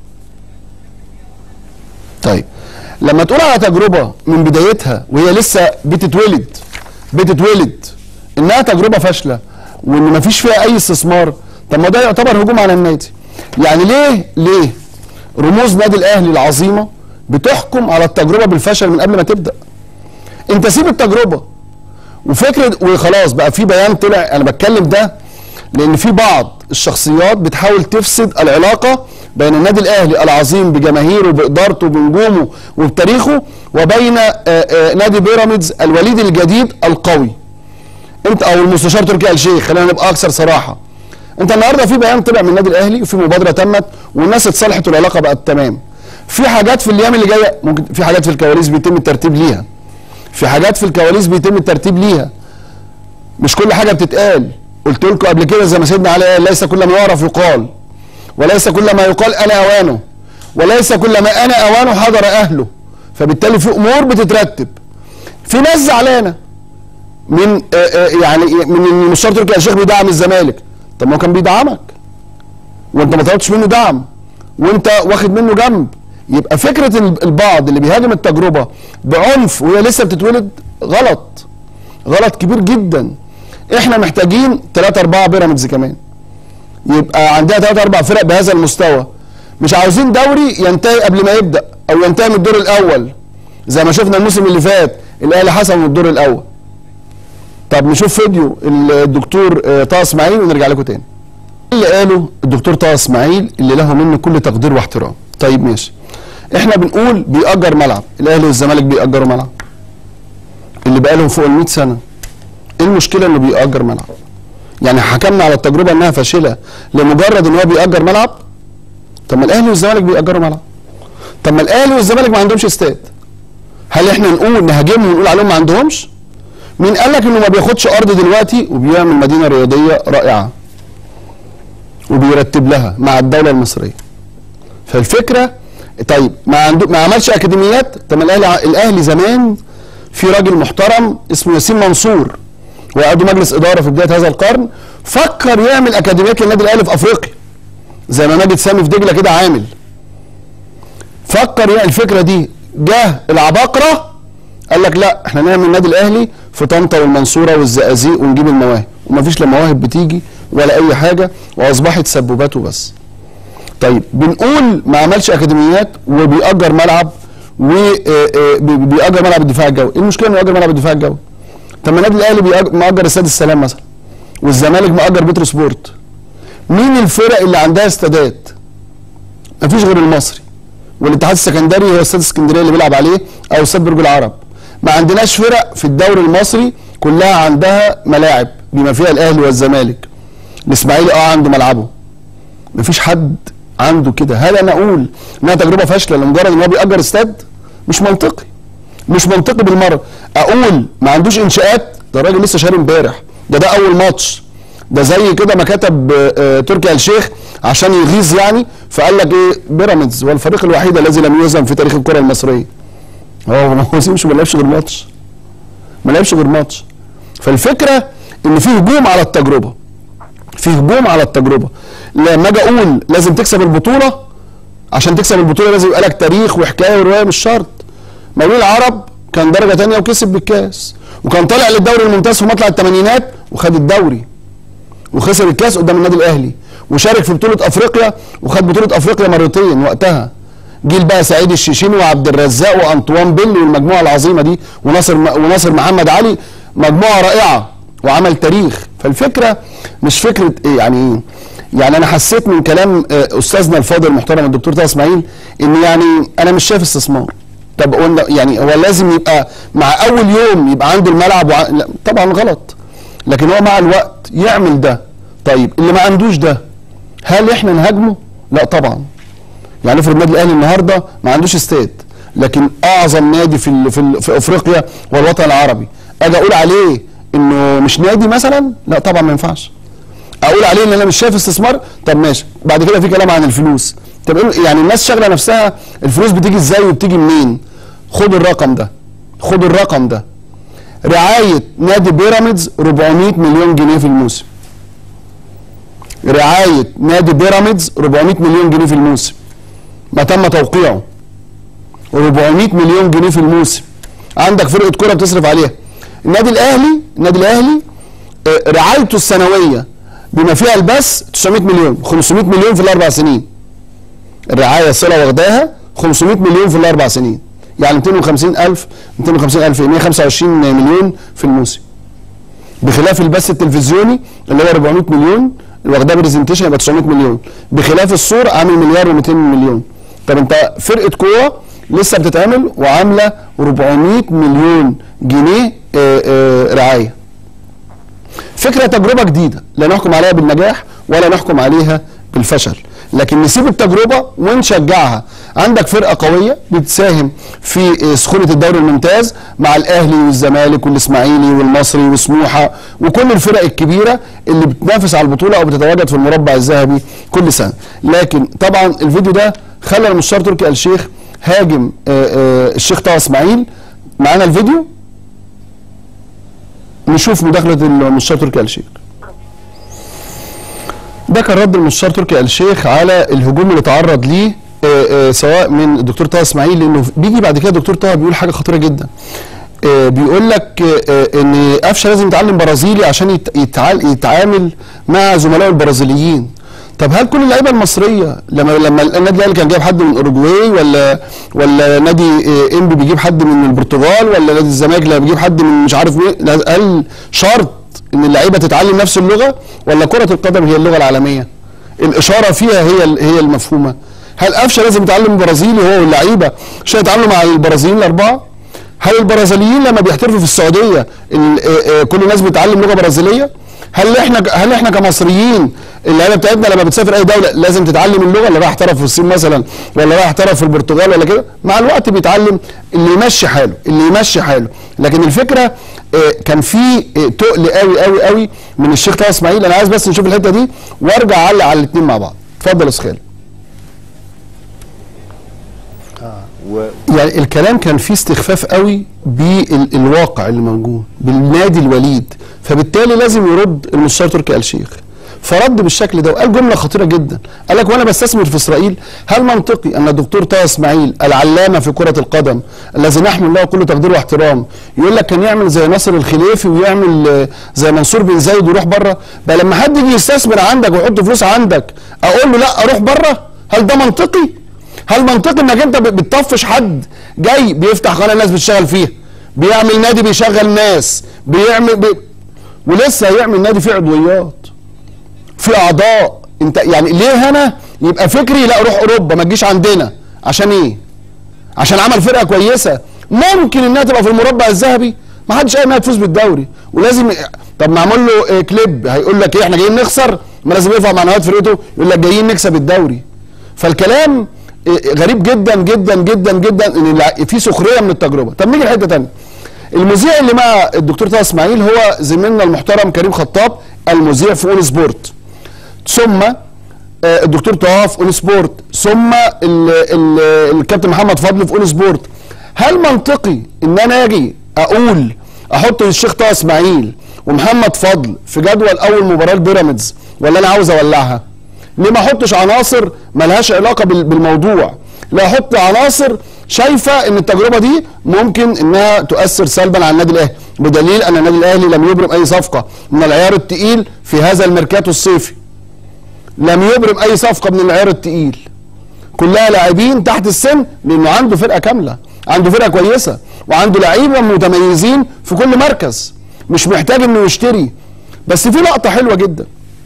طيب لما تقول على تجربه من بدايتها وهي لسه بتتولد بتتولد انها تجربه فاشله وان مفيش فيها اي استثمار طب ما ده يعتبر هجوم على النادي يعني ليه ليه رموز نادي الاهلي العظيمه بتحكم على التجربه بالفشل من قبل ما تبدا انت سيب التجربه وفكره وخلاص بقى في بيان طلع انا بتكلم ده لان في بعض الشخصيات بتحاول تفسد العلاقه بين النادي الاهلي العظيم بجماهيره بادارته بنجومه وبتاريخه وبين آه، آه، نادي بيراميدز الوليد الجديد القوي انت او المستشار تركي آل الشيخ خلينا نبقى اكثر صراحه انت النهارده في بيان طلع من النادي الاهلي وفي مبادره تمت والناس اتصالحت والعلاقه بقت تمام في حاجات في الايام اللي جايه ممكن في حاجات في الكواليس بيتم الترتيب ليها في حاجات في الكواليس بيتم الترتيب ليها مش كل حاجه بتتقال قلت لكم قبل كده زي ما سيدنا علي قال ليس كل ما يعرف يقال وليس كل ما يقال انا اوانه وليس كل ما انا اوانه حضر اهله فبالتالي في امور بتترتب في ناس زعلانه من آه، آه، يعني من المستشار تركي آل الشيخ بيدعم الزمالك طب ما هو كان بيدعمك وانت ما طلبتش منه دعم وانت واخد منه جنب يبقى فكره ال- البعض اللي بيهاجم التجربه بعنف وهي لسه بتتولد غلط غلط كبير جدا احنا محتاجين 3 4 بيراميدز كمان يبقى عندنا 3 4 فرق بهذا المستوى مش عاوزين دوري ينتهي قبل ما يبدا او ينتهي من الدور الاول زي ما شفنا الموسم اللي فات الاهلي حصل من الدور الاول طب نشوف فيديو الدكتور آه، طه اسماعيل ونرجع لكم تاني اللي قاله الدكتور طه اسماعيل اللي له منه كل تقدير واحترام طيب ماشي احنا بنقول بيأجر ملعب الاهلي والزمالك بيأجروا ملعب اللي بقالهم فوق ال 100 سنه ايه المشكله انه بيأجر ملعب يعني حكمنا على التجربه انها فاشله لمجرد ان هو بيأجر ملعب طب ما الاهلي والزمالك بيأجروا ملعب طب ما الاهلي والزمالك ما عندهمش استاد هل احنا نقول نهاجمهم ونقول عليهم ما عندهمش مين قال لك انه ما بياخدش ارض دلوقتي وبيعمل مدينه رياضيه رائعه وبيرتب لها مع الدوله المصريه فالفكره طيب ما عنده ما عملش اكاديميات طب ما الاهلي الاهلي زمان في راجل محترم اسمه ياسين منصور وعضو مجلس اداره في بدايه هذا القرن فكر يعمل اكاديميات للنادي الاهلي في افريقيا زي ما ماجد سامي في دجله كده عامل فكر يعمل الفكره دي جه العباقره قال لك لا احنا نعمل النادي الاهلي في طنطا والمنصوره والزقازيق ونجيب المواهب ومفيش لا مواهب بتيجي ولا اي حاجه واصبحت سبوبات وبس طيب بنقول ما عملش اكاديميات وبيأجر ملعب وبيأجر ملعب الدفاع الجوي ايه المشكله انه يأجر ملعب الدفاع الجوي طب ما النادي الاهلي بيأجر- مأجر استاد السلام مثلا والزمالك مأجر بترو سبورت مين الفرق اللي عندها استادات مفيش غير المصري والاتحاد السكندري هو استاد اسكندريه اللي بيلعب عليه او استاد برج العرب ما عندناش فرق في الدوري المصري كلها عندها ملاعب بما فيها الاهلي والزمالك الاسماعيلي اه عنده ملعبه مفيش حد عنده كده هل انا اقول انها تجربه فاشله لمجرد ان هو بيأجر استاد مش منطقي مش منطقي بالمره اقول ما عندوش انشاءات ده الراجل لسه شاري امبارح ده ده اول ماتش ده زي كده ما كتب آه، آه، تركي آل الشيخ عشان يغيظ يعني فقال لك ايه بيراميدز هو الفريق الوحيد الذي لم يهزم في تاريخ الكره المصريه هو ما هزمش ما لعبش غير ماتش ما لعبش غير ماتش فالفكره ان في هجوم على التجربه في هجوم على التجربه لما اجي اقول لازم تكسب البطوله عشان تكسب البطوله لازم يبقى لك تاريخ وحكايه وروايه مش شرط مولود العرب كان درجه تانية وكسب بالكاس وكان طالع للدوري الممتاز في مطلع الثمانينات وخد الدوري وخسر الكاس قدام النادي الاهلي وشارك في بطوله افريقيا وخد بطوله افريقيا مرتين وقتها جيل بقى سعيد الشيشيني وعبد الرزاق وانطوان بيلي والمجموعه العظيمه دي وناصر وناصر محمد علي مجموعه رائعه وعمل تاريخ فالفكره مش فكره ايه يعني ايه يعني انا حسيت من كلام آه، استاذنا الفاضل المحترم الدكتور طه اسماعيل ان يعني انا مش شايف استثمار طب قلنا يعني هو لازم يبقى مع اول يوم يبقى عنده الملعب وع... لا طبعا غلط لكن هو مع الوقت يعمل ده طيب اللي ما عندوش ده هل احنا نهاجمه؟ لا طبعا يعني افرض النادي الاهلي النهارده ما عندوش استاد لكن اعظم نادي في ال في, ال في افريقيا والوطن العربي اجي اقول عليه انه مش نادي مثلا لا طبعا ما ينفعش اقول عليه ان انا مش شايف استثمار طب ماشي بعد كده في كلام عن الفلوس طب إيه- يعني الناس شاغله نفسها الفلوس بتيجي ازاي وبتيجي منين خد الرقم ده خد الرقم ده رعايه نادي بيراميدز 400 مليون جنيه في الموسم رعايه نادي بيراميدز 400 مليون جنيه في الموسم ما تم توقيعه 400 مليون جنيه في الموسم عندك فرقه كره بتصرف عليها النادي الاهلي النادي الاهلي آه، رعايته السنويه بما فيها البث 900 مليون 500 مليون في الاربع سنين الرعايه الصله واخداها 500 مليون في الاربع سنين يعني 250 الف 250 الف 125 مليون في الموسم بخلاف البث التلفزيوني اللي هو 400 مليون اللي واخداه برزنتيشن يبقى 900 مليون بخلاف الصور عامل مليار و200 مليون طب انت فرقه قوه لسه بتتعمل وعامله 400 مليون جنيه آه، آه، رعايه فكره تجربه جديده لا نحكم عليها بالنجاح ولا نحكم عليها بالفشل لكن نسيب التجربه ونشجعها عندك فرقه قويه بتساهم في سخونه الدوري الممتاز مع الاهلي والزمالك والاسماعيلي والمصري وسموحه وكل الفرق الكبيره اللي بتنافس على البطوله او بتتواجد في المربع الذهبي كل سنه لكن طبعا الفيديو ده خلى المستشار تركي آل الشيخ هاجم آه، آه، الشيخ طه اسماعيل معانا الفيديو نشوف مداخله المستشار تركي آل الشيخ ده كان رد المستشار تركي آل الشيخ على الهجوم اللي تعرض ليه آه، آه، سواء من الدكتور طه اسماعيل لانه بيجي بعد كده الدكتور طه بيقول حاجه خطيره جدا آه، بيقول لك آه، آه، ان قفشه لازم يتعلم برازيلي عشان يت- يتعال- يتعامل مع زملائه البرازيليين طب هل كل اللعيبه المصريه لما لما النادي الاهلي كان جايب حد من اوروجواي ولا ولا نادي آه، انبي بيجيب حد من البرتغال ولا نادي الزمالك لما بيجيب حد من مش عارف مين لا، هل شرط ان اللعيبه تتعلم نفس اللغه ولا كره القدم هي اللغه العالميه الاشاره فيها هي ال- هي المفهومه هل قفشه لازم يتعلم برازيلي هو واللعيبه عشان يتعاملوا مع البرازيليين الاربعه هل البرازيليين لما بيحترفوا في السعوديه ال- آه، آه، كل الناس بتتعلم لغه برازيليه هل احنا هل احنا كمصريين اللعيبه بتاعتنا لما بتسافر اي دوله لازم تتعلم اللغه اللي راح احترف في الصين مثلا ولا راح احترف في البرتغال ولا كده مع الوقت بيتعلم اللي يمشي حاله اللي يمشي حاله لكن الفكره آه، كان في آه، تقل قوي قوي قوي من الشيخ طه اسماعيل انا عايز بس نشوف الحته دي وارجع اعلق على الاثنين مع بعض اتفضل يا استاذ خالد و... يعني الكلام كان فيه استخفاف قوي بالواقع اللي موجود بالنادي الوليد فبالتالي لازم يرد المستشار تركي آل الشيخ فرد بالشكل ده وقال جمله خطيره جدا قال لك وانا بستثمر في اسرائيل هل منطقي ان الدكتور طه اسماعيل العلامه في كره القدم الذي نحمل له كل تقدير واحترام يقول لك كان يعمل زي ناصر الخليفي ويعمل آه، زي منصور بن زايد ويروح بره بقى لما حد يجي يستثمر عندك ويحط فلوس عندك اقول له لا اروح بره هل ده منطقي؟ هل منطقي انك انت بتطفش حد جاي بيفتح قناه الناس بتشتغل فيها بيعمل نادي بيشغل ناس بيعمل بي... ولسه هيعمل نادي فيه عضويات في اعضاء انت يعني ليه هنا يبقى فكري لا روح اوروبا ما تجيش عندنا عشان ايه عشان عمل فرقه كويسه ممكن انها تبقى في المربع الذهبي ما حدش قال انها تفوز بالدوري ولازم طب معمول له آه، كليب هيقول لك ايه احنا جايين نخسر ما لازم يرفع معنويات فرقته يقول لك جايين نكسب الدوري فالكلام آه، غريب جدا جدا جدا جدا ان الع- في سخريه من التجربه طب نيجي لحته ثانيه المذيع اللي مع الدكتور طه اسماعيل هو زميلنا المحترم كريم خطاب المذيع في اون سبورت ثم آه، الدكتور طه في اون سبورت ثم ال- ال- الكابتن محمد فضل في اون سبورت هل منطقي ان انا اجي اقول احط الشيخ طه اسماعيل ومحمد فضل في جدول اول مباراه لبيراميدز ولا انا عاوز اولعها ليه ما احطش عناصر ملهاش علاقه بال- بالموضوع لا احط عناصر شايفه ان التجربه دي ممكن انها تؤثر سلبا على النادي الاهلي بدليل ان النادي الاهلي لم يبرم اي صفقه من العيار التقيل في هذا الميركاتو الصيفي لم يبرم اي صفقه من العيار التقيل كلها لاعبين تحت السن لانه عنده فرقه كامله عنده فرقه كويسه وعنده لعيبه متميزين في كل مركز مش محتاج انه يشتري بس في لقطه حلوه جدا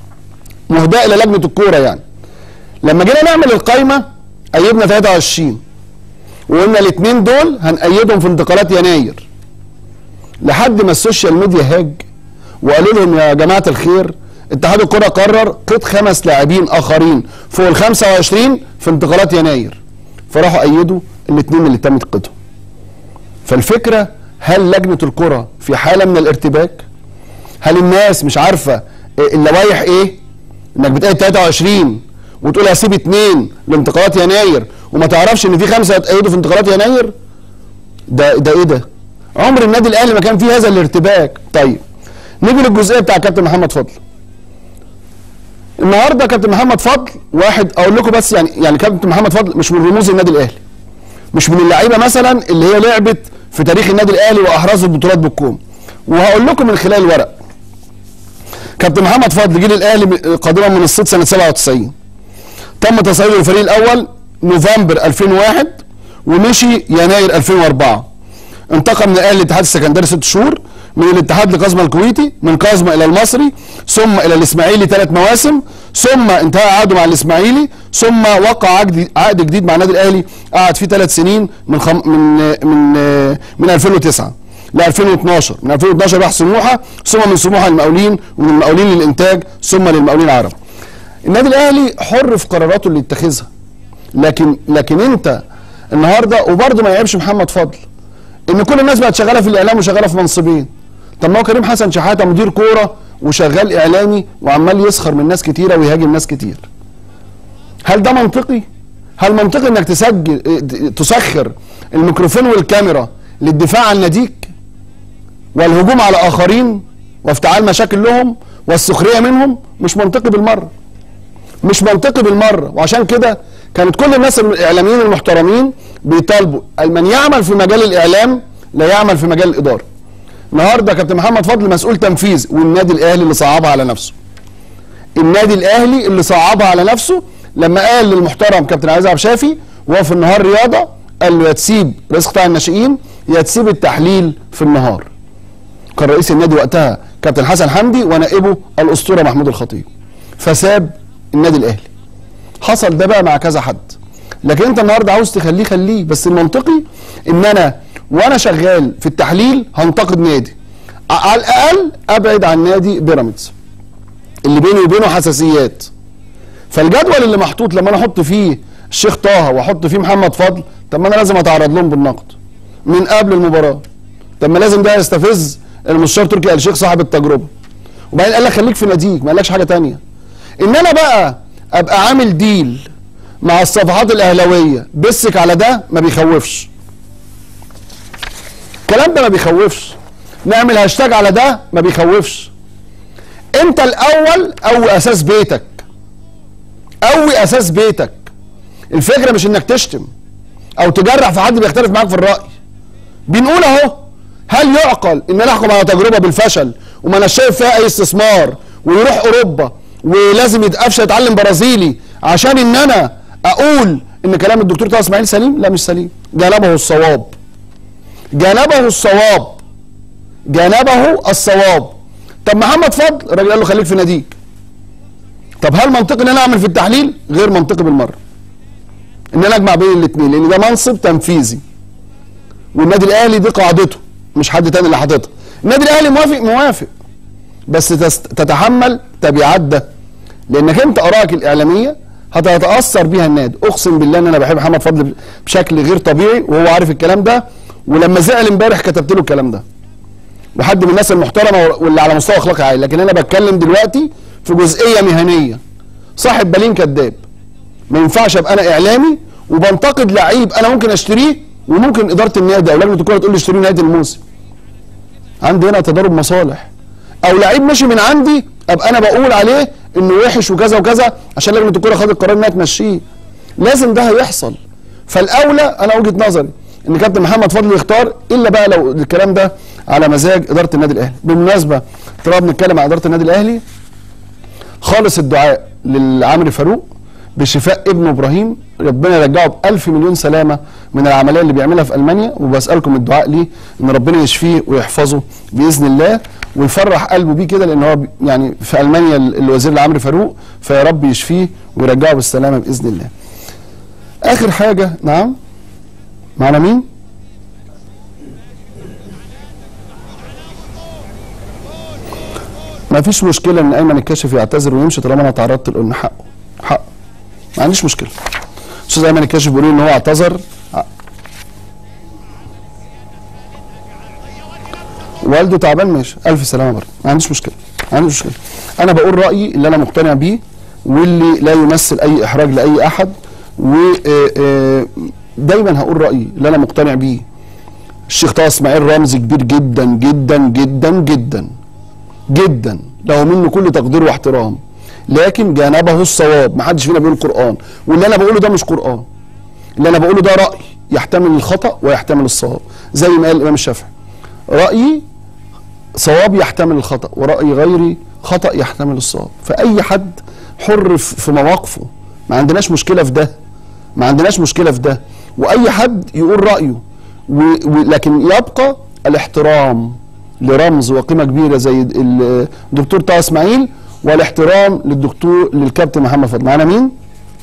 مهداه الى لجنه الكوره يعني لما جينا نعمل القايمه ايدنا 23 وقلنا الاثنين دول هنأيدهم في انتقالات يناير لحد ما السوشيال ميديا هاج وقالوا لهم يا جماعه الخير اتحاد الكره قرر قيد خمس لاعبين اخرين فوق ال 25 في انتقالات يناير فراحوا ايدوا الاثنين اللي تم قيدهم فالفكره هل لجنه الكره في حاله من الارتباك هل الناس مش عارفه إيه اللوائح ايه انك بتقيد 23 وتقول هسيب اثنين لانتقالات يناير وما تعرفش ان في خمسه هيتأيدوا في انتقالات يناير ده ده ايه ده عمر النادي الاهلي ما كان فيه هذا الارتباك طيب نيجي للجزئيه بتاع كابتن محمد فضل النهارده كابتن محمد فضل واحد اقول لكم بس يعني يعني كابتن محمد فضل مش من رموز النادي الاهلي مش من اللعيبه مثلا اللي هي لعبت في تاريخ النادي الاهلي واحرزت بطولات بالكوم وهقول لكم من خلال الورق كابتن محمد فضل جيل الاهلي قادما من الصيد سنه 97 تم تصعيده الفريق الاول نوفمبر 2001 ومشي يناير 2004 انتقل من الاهلي للاتحاد السكندري ست شهور من الاتحاد لقزمة الكويتي من قزمة الى المصري ثم الى الاسماعيلي ثلاث مواسم ثم انتهى عقده مع الاسماعيلي ثم وقع عقد عقد جديد مع النادي الاهلي قعد فيه ثلاث سنين من خم من من من 2009 ل 2012 من 2012 راح سموحه ثم من سموحه للمقاولين ومن المقاولين للانتاج ثم للمقاولين العرب النادي الاهلي حر في قراراته اللي يتخذها لكن لكن انت النهارده وبرضه ما يعيبش محمد فضل ان كل الناس بقت شغاله في الاعلام وشغاله في منصبين طب ما هو كريم حسن شحاته مدير كوره وشغال اعلامي وعمال يسخر من ناس كتيره ويهاجم ناس كتير هل ده منطقي هل منطقي انك تسجل اه، تسخر الميكروفون والكاميرا للدفاع عن ناديك والهجوم على اخرين وافتعال مشاكل لهم والسخريه منهم مش منطقي بالمره مش منطقي بالمره وعشان كده كانت كل الناس الاعلاميين المحترمين بيطالبوا من يعمل في مجال الاعلام لا يعمل في مجال الاداره النهارده كابتن محمد فضل مسؤول تنفيذ والنادي الاهلي اللي صعبها على نفسه النادي الاهلي اللي صعبها على نفسه لما قال للمحترم كابتن عايز عبد الشافي وهو في النهار رياضه قال له يا تسيب رزق قطاع الناشئين يا تسيب التحليل في النهار كان رئيس النادي وقتها كابتن حسن حمدي ونائبه الاسطوره محمود الخطيب فساب النادي الاهلي حصل ده بقى مع كذا حد لكن انت النهارده عاوز تخليه خليه بس المنطقي ان انا وانا شغال في التحليل هنتقد نادي ع- على الاقل ابعد عن نادي بيراميدز اللي بيني وبينه حساسيات فالجدول اللي محطوط لما انا احط فيه الشيخ طه واحط فيه محمد فضل طب ما انا لازم اتعرض لهم بالنقد من قبل المباراه طب ما لازم ده يستفز المستشار تركي آل الشيخ صاحب التجربه وبعدين قال لك خليك في ناديك ما قالكش حاجه تانية ان انا بقى ابقى عامل ديل مع الصفحات الاهلاويه بسك على ده ما بيخوفش الكلام ده ما بيخوفش نعمل هاشتاج على ده ما بيخوفش انت الاول قوي اساس بيتك قوي اساس بيتك الفكره مش انك تشتم او تجرح في حد بيختلف معاك في الراي بنقول اهو هل يعقل ان انا احكم على تجربه بالفشل وما انا شايف فيها اي استثمار ويروح اوروبا ولازم يتقفش يتعلم برازيلي عشان ان انا اقول ان كلام الدكتور طه اسماعيل سليم لا مش سليم جانبه الصواب جانبه الصواب جانبه الصواب طب محمد فضل الراجل قال له خليك في ناديك طب هل منطقي ان انا اعمل في التحليل غير منطقي بالمره ان انا اجمع بين الاثنين لان ده منصب تنفيذي والنادي الاهلي دي قاعدته مش حد تاني اللي حاططها النادي الاهلي موافق موافق بس تست- تتحمل تبعات ده لانك انت ارائك الاعلاميه هتتاثر بيها النادي اقسم بالله ان انا بحب محمد فضل بشكل غير طبيعي وهو عارف الكلام ده ولما زعل امبارح كتبت له الكلام ده وحد من الناس المحترمه واللي على مستوى اخلاقي عالي لكن انا بتكلم دلوقتي في جزئيه مهنيه صاحب بالين كذاب ما ينفعش ابقى انا اعلامي وبنتقد لعيب انا ممكن اشتريه وممكن اداره النادي او لجنه الكوره تقول لي اشتريه نهايه الموسم عندي هنا تضارب مصالح او لعيب ماشي من عندي ابقى انا بقول عليه انه وحش وكذا وكذا عشان لجنه الكوره خدت قرار انها تمشيه لازم ده هيحصل فالاولى انا وجهه نظري ان كابتن محمد فضل يختار الا بقى لو الكلام ده على مزاج اداره النادي الاهلي بالمناسبه طالما بنتكلم عن اداره النادي الاهلي خالص الدعاء للعامري فاروق بشفاء ابنه ابراهيم ربنا يرجعه بألف مليون سلامه من العمليه اللي بيعملها في المانيا وبسالكم الدعاء ليه ان ربنا يشفيه ويحفظه باذن الله ويفرح قلبه بيه كده لان هو بي- يعني في المانيا ال- الوزير العامري فاروق فيا رب يشفيه ويرجعه بالسلامه باذن الله. اخر حاجه نعم معنا مين؟ ما فيش مشكله ان ايمن الكاشف يعتذر ويمشي طالما انا تعرضت له ان حقه حقه ما عنديش مشكله استاذ ايمن الكاشف بيقول لي ان هو اعتذر ع- والده تعبان ماشي الف سلامه برضه ما عنديش مشكله ما عنديش مشكله انا بقول رايي اللي انا مقتنع بيه واللي لا يمثل اي احراج لاي احد ودايما هقول رايي اللي انا مقتنع بيه الشيخ طه اسماعيل رمز كبير جدا جدا جدا جدا جدا له منه كل تقدير واحترام لكن جانبه الصواب ما حدش فينا بيقول قران واللي انا بقوله ده مش قران اللي انا بقوله ده راي يحتمل الخطا ويحتمل الصواب زي ما قال الامام الشافعي رايي صواب يحتمل الخطا وراي غيري خطا يحتمل الصواب فاي حد حر في في مواقفه ما عندناش مشكله في ده ما عندناش مشكله في ده واي حد يقول رايه و... و... لكن يبقى الاحترام لرمز وقيمه كبيره زي ال- الدكتور طه اسماعيل والاحترام للدكتور للكابتن محمد فضل معانا مين؟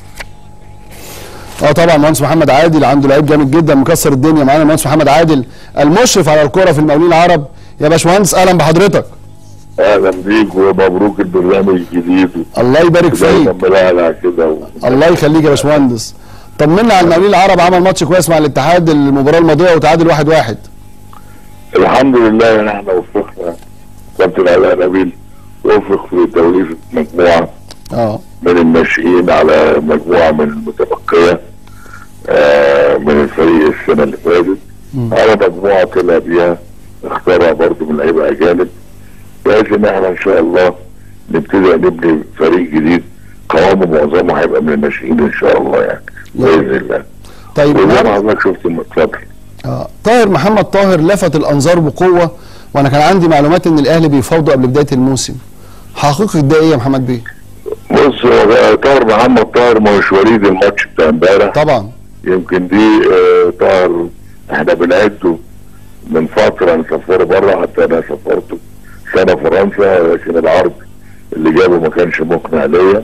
اه طبعا المهندس محمد عادل عنده لعيب جامد جدا مكسر الدنيا معانا المهندس محمد عادل المشرف على الكره في المقاولين العرب يا باشمهندس اهلا بحضرتك اهلا بيك ومبروك البرنامج الجديد الله يبارك دايما فيك بلعلع كده و... الله يخليك يا باشمهندس طمنا على المقاولين العرب عمل ماتش كويس مع الاتحاد المباراه الماضيه وتعادل واحد واحد الحمد لله ان احنا وفقنا كابتن علاء نبيل وفق في توليف مجموعه اه من الناشئين على مجموعه من المتبقيه آه من الفريق السنه اللي فاتت على مجموعه طلع بيها اختارها برضه من لعيبه اجانب بحيث ولكن احنا ان شاء الله نبتدي نبني فريق جديد قوامه معظمه هيبقى من الناشئين ان شاء الله يعني باذن الله طيب وزي ما النهارده حضرتك شفت اتفضل آه، طاهر محمد طاهر لفت الانظار بقوه وانا كان عندي معلومات ان الاهلي بيفاوضوا قبل بدايه الموسم حقيقه ده ايه يا محمد بيه بص هو طاهر محمد طاهر ما هوش وليد الماتش بتاع امبارح طبعا يمكن دي آه، طاهر احنا بنعده من فتره نسافره بره حتى انا سافرته سنه فرنسا لكن العرض اللي جابه ما كانش مقنع ليا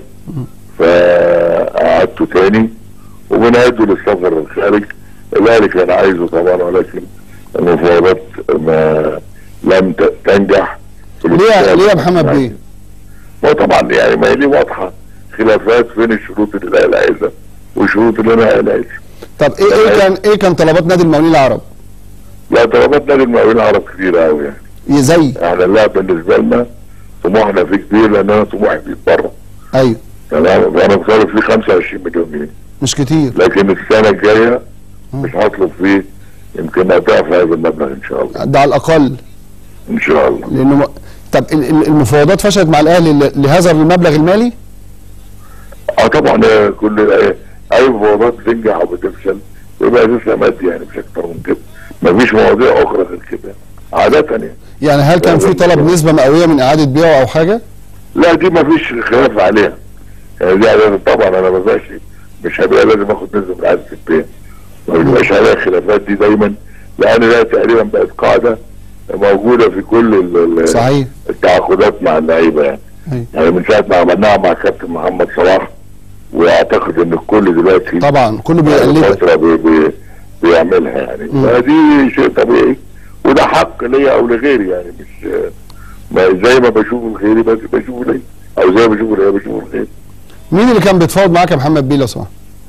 فقعدته تاني وبنعده للسفر للخارج الاهلي كان عايزه طبعا ولكن المفاوضات ما لم ت- تنجح في ليه الاتفاق. ليه يا محمد بيه هو طبعا يعني ما هي دي واضحه خلافات بين الشروط اللي الاهلي عايزها والشروط اللي انا عايزها طب ايه ايه كان ايه كان طلبات نادي المقاولين العرب لا طلبات نادي المقاولين العرب كتير قوي يعني إيه زي احنا اللاعب بالنسبه لنا طموحنا فيه كبير لان انا طموحي فيه بره ايوه تمام وانا مصرف فيه 25 مليون جنيه مش كتير لكن السنه الجايه مش هطلب فيه يمكن اضعف هذا المبلغ ان شاء الله ده على الاقل ان شاء الله لانه م- طب ال- ال- المفاوضات فشلت مع الاهلي ل- لهذا المبلغ المالي اه طبعا آه، كل اي اي مفاوضات بتنجح او بتفشل يبقى اساسها مادي يعني مش اكتر من كده مفيش مواضيع اخرى غير كده عاده يعني يعني هل كان في طلب نسبه مئويه من اعاده بيعه او حاجه لا دي مفيش خلاف عليها يعني دي عادة طبعا انا ما بقاش مش هبيع لازم اخد نسبه من عدد البيع ما بيبقاش عليها خلافات دي دايما لان ده تقريبا بقت قاعده موجوده في كل ال- ال- صحيح التعاقدات مع اللعيبه يعني أيوة. يعني من ساعه ما عملناها مع كابتن محمد صلاح واعتقد ان الكل دلوقتي طبعا كله بيقلدها فتره بي بي بيعملها يعني مم. فدي شيء طبيعي وده حق ليا او لغيري يعني مش ما زي ما بشوف لغيري بس بشوفه ليا او زي ما بشوفه ليا بشوفه لغيري مين اللي كان بيتفاوض معاك يا محمد بيه لو سمحت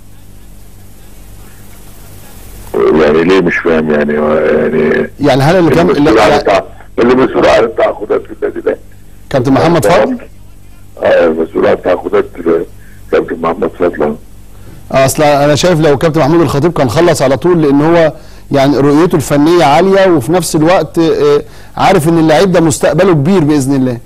يعني ليه مش فاهم يعني يعني يعني هل اللي كان اللي المسؤول عن يعني التع- اللي مسؤول عن التعاقدات في النادي ده كابتن محمد فضل اه المسؤول عن التعاقدات كابتن محمد فضل اصل انا شايف لو كابتن محمود الخطيب كان خلص على طول لان هو يعني رؤيته الفنيه عاليه وفي نفس الوقت آه، عارف ان اللعيب ده مستقبله كبير باذن الله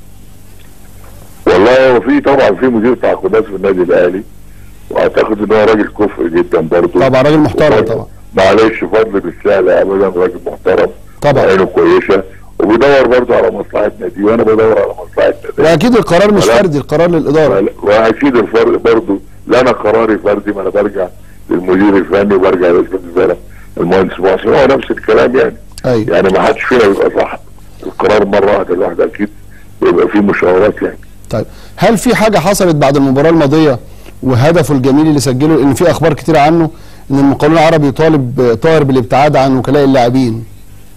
والله هو في طبعا في مدير تعاقدات في النادي الاهلي واعتقد ان هو راجل كفء جدا برضه طبعا راجل محترم طبعا معلش فضل بالسهل ابدا راجل محترم طبعا. عينه كويسه وبيدور برضه على مصلحه نادي وانا بدور على مصلحه نادي واكيد القرار مش ولا- فردي القرار للاداره واكيد الفرق برضه لا انا قراري فردي ما انا برجع للمدير الفني وبرجع لرئيس الوزراء المهندس محسن هو نفس الكلام يعني ايوه يعني ما حدش فينا بيبقى صح القرار مره واحده الواحد اكيد بيبقى فيه مشاورات يعني طيب هل في حاجه حصلت بعد المباراه الماضيه وهدفه الجميل اللي سجله ان في اخبار كتير عنه ان المقاولون العربي يطالب آه، طاهر بالابتعاد عن وكلاء اللاعبين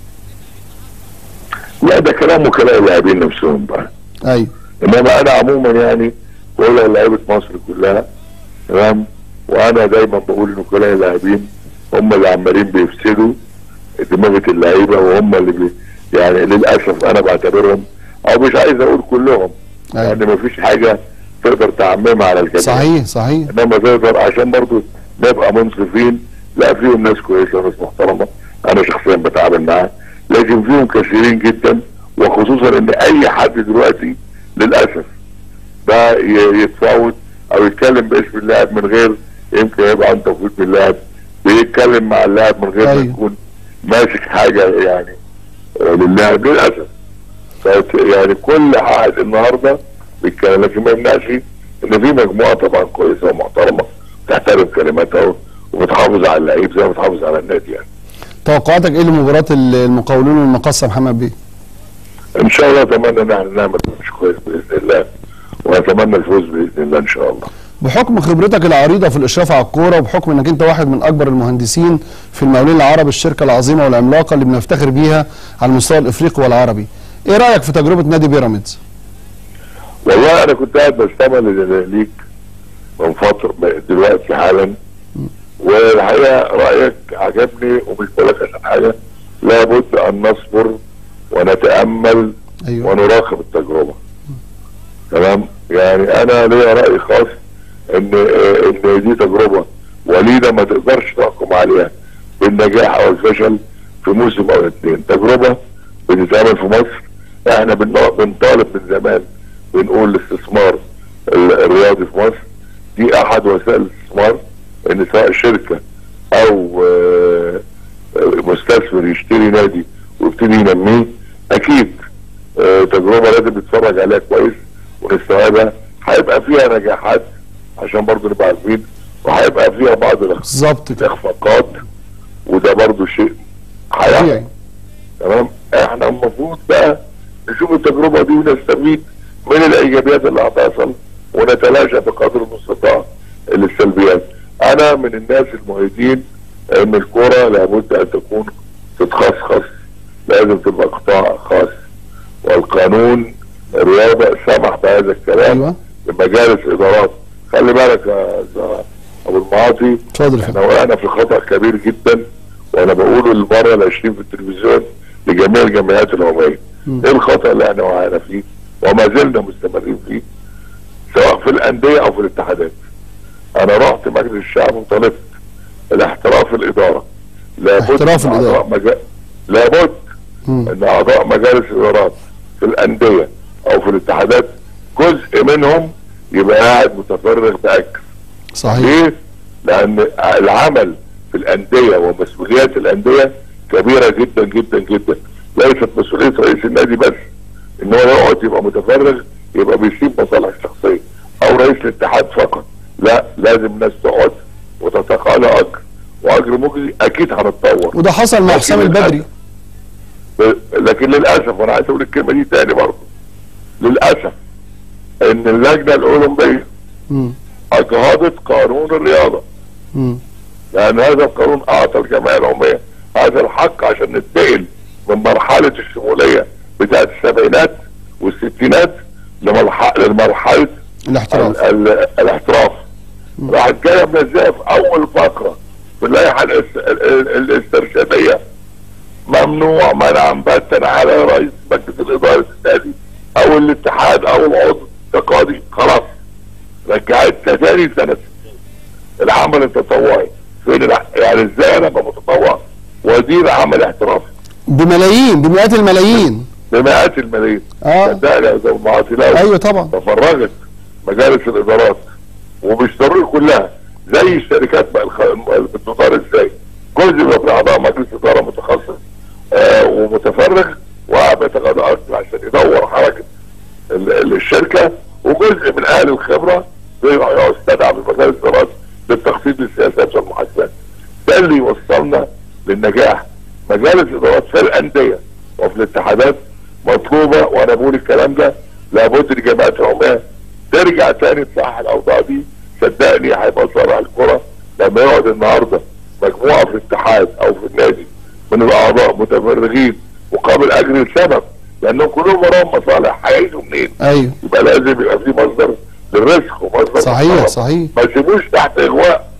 لا ده كلام وكلاء اللاعبين نفسهم بقى ايوه انما انا عموما يعني بقول لعيبه مصر كلها تمام وانا دايما بقول ان وكلاء اللاعبين هم اللي عمالين بيفسدوا دماغه اللعيبه وهم اللي بي يعني للاسف انا بعتبرهم او مش عايز اقول كلهم أيوة. لان مفيش حاجه تقدر تعممها على الجميع صحيح صحيح انما تقدر عشان برضو نبقى منصفين لا فيهم ناس كويسه وناس محترمه انا شخصيا بتعامل معاها لكن فيهم كثيرين جدا وخصوصا ان اي حد دلوقتي للاسف ده ي- يتفاوض او يتكلم باسم اللاعب من غير يمكن يبقى عن توفيق من اللاعب بيتكلم مع اللاعب من غير ما أيوة. يكون ماسك حاجه يعني آه، للاعب للاسف فت- يعني كل حد النهارده بيتكلم لكن ما يمنعش ان في مجموعه طبعا كويسه ومحترمه تحترم كلماتها وبتحافظ على اللعيب زي ما بتحافظ على النادي يعني توقعاتك ايه لمباراه ال- المقاولون والمقصه يا محمد بيه ان شاء الله اتمنى ان احنا نعمل مش كويس باذن الله ونتمنى الفوز باذن الله ان شاء الله بحكم خبرتك العريضه في الاشراف على الكوره وبحكم انك انت واحد من اكبر المهندسين في المقاولين العرب الشركه العظيمه والعملاقه اللي بنفتخر بيها على المستوى الافريقي والعربي ايه رايك في تجربه نادي بيراميدز والله انا كنت قاعد بستمع ل- ليك من فتره دلوقتي حالا والحقيقه رايك عجبني ومش بقول لك عشان حاجه لابد ان نصبر ونتامل ايوه ونراقب التجربه تمام يعني انا ليا راي خاص ان ان دي تجربه وليده ما تقدرش تحكم عليها بالنجاح او الفشل في موسم او اثنين تجربه بتتعمل في مصر احنا بن- بنطالب من زمان بنقول الاستثمار ال- الرياضي في مصر دي احد وسائل الاستثمار ان سواء شركه او آه، آه، مستثمر يشتري نادي ويبتدي ينميه اكيد آه، تجربه لازم نتفرج عليها كويس ونستوعبها هيبقى فيها نجاحات عشان برضه نبقى عارفين وهيبقى فيها بعض الاخ- بالظبط كده الاخفاقات وده برضه شيء هيحصل طبيعي تمام احنا المفروض بقى نشوف التجربه دي ونستفيد من الايجابيات اللي هتحصل ونتلاشى بقدر المستطاع السلبيات انا من الناس المؤيدين ان الكره لابد ان تكون تتخصص لازم تبقى قطاع خاص والقانون الرياضه سمح بهذا الكلام ايوه لمجالس ادارات خلي بالك يا أستاذ ابو المعاطي اتفضل يا احنا فندم وقعنا في خطا كبير جدا وانا بقوله المره العشرين في التلفزيون لجميع الجمعيات العموميه مم. ايه الخطا اللي احنا وقعنا فيه وما زلنا مستمرين فيه سواء في الانديه او في الاتحادات انا رحت مجلس الشعب وطلبت الاحتراف الاداره لابد احتراف إن الإدارة. أعضاء مجا... لابد مم. ان اعضاء مجالس الادارات في الانديه او في الاتحادات جزء منهم يبقى قاعد متفرغ باجر صحيح ليه؟ لأن العمل في الأندية ومسؤوليات الأندية كبيرة جدا جدا جدا ليست مسؤولية رئيس النادي بس إن هو يقعد يبقى متفرغ يبقى بيسيب مصالح شخصية أو رئيس الاتحاد فقط لا لازم الناس تقعد وتتقاضى أجر وأجر مجزي أكيد هنتطور وده حصل مع لكن حسام البدري ب- لكن للأسف وأنا عايز أقول الكلمة دي تاني برضه للأسف إن اللجنة الأولمبية مم. أجهضت قانون الرياضة مم. لان هذا القانون اعطى الجمعيه العموميه هذا الحق عشان ننتقل من مرحله الشموليه بتاعت السبعينات والستينات لمرحله لمرحله الاحتراف ال- ال- الاحتراف راحت جايه منزله في اول فقره في اللائحه الاس- ال- ال- الاسترشاديه ممنوع منعا باتا على رئيس مجلس الاداره النادي او الاتحاد او العضو كقاضي خلاص رجعتنا تاني سنه 60 العمل التطوعي فين الع- يعني ازاي انا ابقى متطوع وادير عمل احترافي بملايين بمئات الملايين بمئات الملايين اه صدقني يا استاذ معاطي لو ايوه طبعا تفرغت مجالس الادارات ومش ضروري كلها زي الشركات بقى الخ- اللي بتدار ازاي جزء من اعضاء مجلس اداره متخصص آه ومتفرغ وقاعد بيتغاضى اكتر عشان يدور حركه ال- ال- الشركه وجزء من اهل الخبره بيبقى يستدعى في مجالس الادارات للتخطيط للسياسات والمحاسبات ده اللي يوصلنا للنجاح مجالس الادارات في الانديه وفي الاتحادات مطلوبه وانا بقول الكلام ده لابد الجماعات العموميه ترجع تاني تصحح الاوضاع دي صدقني هيبقى صالح الكره لما يقعد النهارده مجموعه في الاتحاد او في النادي من الاعضاء متفرغين مقابل اجر لسبب لانهم كلهم وراهم مصالح هيعيشوا منين؟ ايوه يبقى لازم يبقى في مصدر للرزق ومصدر صحيح للطلب. صحيح ما تسيبوش تحت اغواء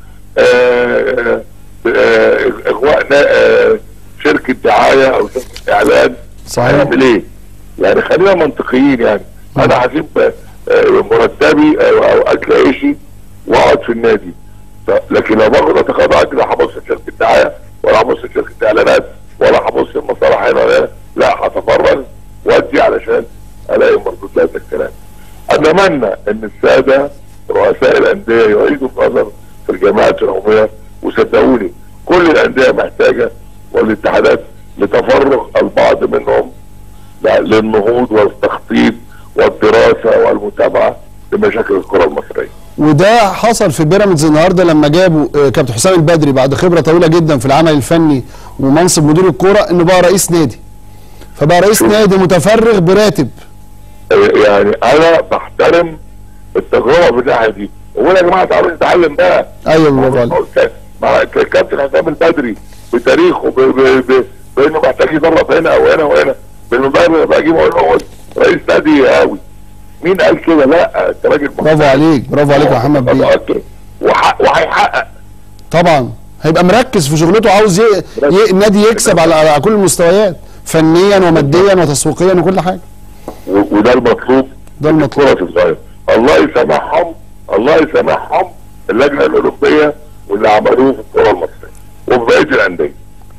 آه آه اغواء نا- آه شركه دعايه او شركه اعلان صحيح هنعمل ايه؟ يعني خلينا منطقيين يعني انا هسيب آه، مرتبي او أو اكل عيشي واقعد في النادي ف- لكن لو باخد اتقاضى اجر هبص في شركه دعايه ولا هبص في شركه اعلانات ولا هبص في مصالح هنا ولا هنا لا هتفرغ وادي علشان الاقي مردود لهذا الكلام. اتمنى ان الساده رؤساء الانديه يعيدوا النظر في الجماعات العموميه وصدقوني كل الانديه محتاجه والاتحادات لتفرغ البعض منهم ل- للنهوض والتخطيط والدراسه والمتابعه لمشاكل الكره المصريه. وده حصل في بيراميدز النهارده لما جابوا آه، كابتن حسام البدري بعد خبره طويله جدا في العمل الفني ومنصب مدير الكوره انه بقى رئيس نادي فبقى رئيس شوف. نادي متفرغ براتب يعني انا بحترم التجربه في الناحيه دي وقول يا جماعه تعالوا نتعلم بقى ايوه برافو عليك مع الكابتن حسام البدري بتاريخه ب- ب- ب- بانه محتاج يدرب هنا او هنا وهنا بالمبرر بجيبه اقول له هو رئيس نادي قوي مين قال كده لا انت راجل برافو عليك برافو عليك يا محمد بيه بيه وهيحقق طبعا هيبقى مركز في شغلته عاوز ي... ي... النادي يكسب على... على كل المستويات فنيا وماديا وتسويقيا وكل حاجه و- وده المطلوب ده المطلوب الكرة الصغيرة الله يسامحهم الله يسامحهم اللجنة الأوروبية واللي عملوه في الكرة المصرية وفي بقية الأندية